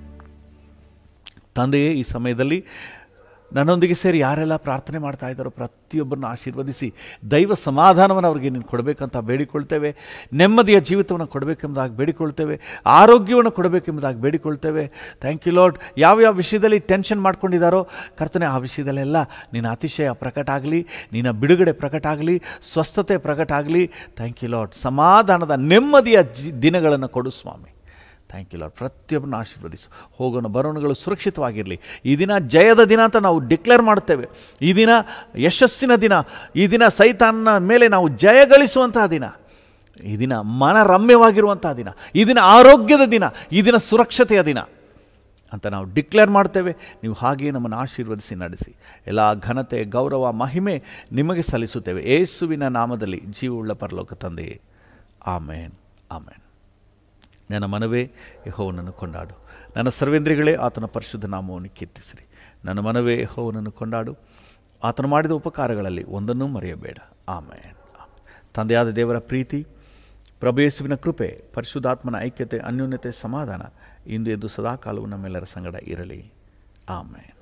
ತಂದೆಯೇ ಈ ಸಮಯದಲ್ಲಿ ನನ್ನೊಂದಿಗೆ ಸೇರಿ ಯಾರೆಲ್ಲ ಪ್ರಾರ್ಥನೆ ಮಾಡ್ತಾ ಇದ್ದಾರೋ ಪ್ರತಿಯೊಬ್ಬರನ್ನು ಆಶೀರ್ವದಿಸಿ ದೈವ ಸಮಾಧಾನವನ್ನು ಅವರಿಗೆ ನೀನು ಕೊಡಬೇಕಂತ ಬೇಡಿಕೊಳ್ತೇವೆ ನೆಮ್ಮದಿಯ ಜೀವಿತವನ್ನು ಕೊಡಬೇಕೆಂಬುದಾಗಿ ಬೇಡಿಕೊಳ್ತೇವೆ ಆರೋಗ್ಯವನ್ನು ಕೊಡಬೇಕೆಂಬುದಾಗಿ ಬೇಡಿಕೊಳ್ತೇವೆ ಥ್ಯಾಂಕ್ ಯು ಲಾರ್ಡ್ ಯಾವ್ಯಾವ ವಿಷಯದಲ್ಲಿ ಟೆನ್ಷನ್ ಮಾಡ್ಕೊಂಡಿದ್ದಾರೋ ಕರ್ತನೆ ಆ ವಿಷಯದಲ್ಲೆಲ್ಲ ನಿನ್ನ ಅತಿಶಯ ಪ್ರಕಟ ಆಗಲಿ ನಿನ್ನ ಬಿಡುಗಡೆ ಪ್ರಕಟ ಆಗಲಿ ಸ್ವಸ್ಥತೆ ಪ್ರಕಟ ಆಗಲಿ ಥ್ಯಾಂಕ್ ಯು ಲಾರ್ಡ್ ಸಮಾಧಾನದ ನೆಮ್ಮದಿಯ ಜಿ ದಿನಗಳನ್ನು ಕೊಡು ಸ್ವಾಮಿ ಥ್ಯಾಂಕ್ ಯು ಲಾರ್ಡ್ ಪ್ರತಿಯೊಬ್ಬರನ್ನು ಆಶೀರ್ವದಿಸು ಹೋಗೋಣ ಬರೋಣಗಳು ಸುರಕ್ಷಿತವಾಗಿರಲಿ ಈ ದಿನ ಜಯದ ದಿನ ಅಂತ ನಾವು ಡಿಕ್ಲೇರ್ ಮಾಡ್ತೇವೆ ಈ ದಿನ ಯಶಸ್ಸಿನ ದಿನ ಈ ದಿನ ಸೈತಾನ್ನ ಮೇಲೆ ನಾವು ಜಯ ಗಳಿಸುವಂತಹ ದಿನ ಈ ದಿನ ಮನರಮ್ಯವಾಗಿರುವಂತಹ ದಿನ ಈ ದಿನ ಆರೋಗ್ಯದ ದಿನ ಈ ದಿನ ಸುರಕ್ಷತೆಯ ದಿನ ಅಂತ ನಾವು ಡಿಕ್ಲೇರ್ ಮಾಡ್ತೇವೆ ನೀವು ಹಾಗೆಯೇ ನಮ್ಮನ್ನು ಆಶೀರ್ವದಿಸಿ ನಡೆಸಿ ಎಲ್ಲ ಘನತೆ ಗೌರವ ಮಹಿಮೆ ನಿಮಗೆ ಸಲ್ಲಿಸುತ್ತೇವೆ ಏಸುವಿನ ನಾಮದಲ್ಲಿ ಜೀವವುಳ್ಳ ಪರಲೋಕ ತಂದೆಯೇ ಆಮೇನ್ ಆಮೇನ್ ನನ್ನ ಮನವೇ ಯಹೋವನನ್ನು ಕೊಂಡಾಡು ನನ್ನ ಸರ್ವೇಂದ್ರಿಗಳೇ ಆತನ ಪರಿಶುದ್ಧ ನಾಮವನ್ನು ಕೀರ್ತಿಸಿರಿ ನನ್ನ ಮನವೇ ಯಹೋವನನ್ನು ಕೊಂಡಾಡು ಆತನು ಮಾಡಿದ ಉಪಕಾರಗಳಲ್ಲಿ ಒಂದನ್ನೂ ಮರೆಯಬೇಡ ಆಮೇನ್ ತಂದೆಯಾದ ದೇವರ ಪ್ರೀತಿ ಪ್ರಭು ಕೃಪೆ ಪರಿಶುದ್ಧಾತ್ಮನ ಐಕ್ಯತೆ ಅನ್ಯೋನ್ಯತೆ ಸಮಾಧಾನ ಇಂದು ಎದ್ದು ಸದಾಕಾಲವು ನಮ್ಮೆಲ್ಲರ ಸಂಗಡ ಇರಲಿ ಆಮೇನ್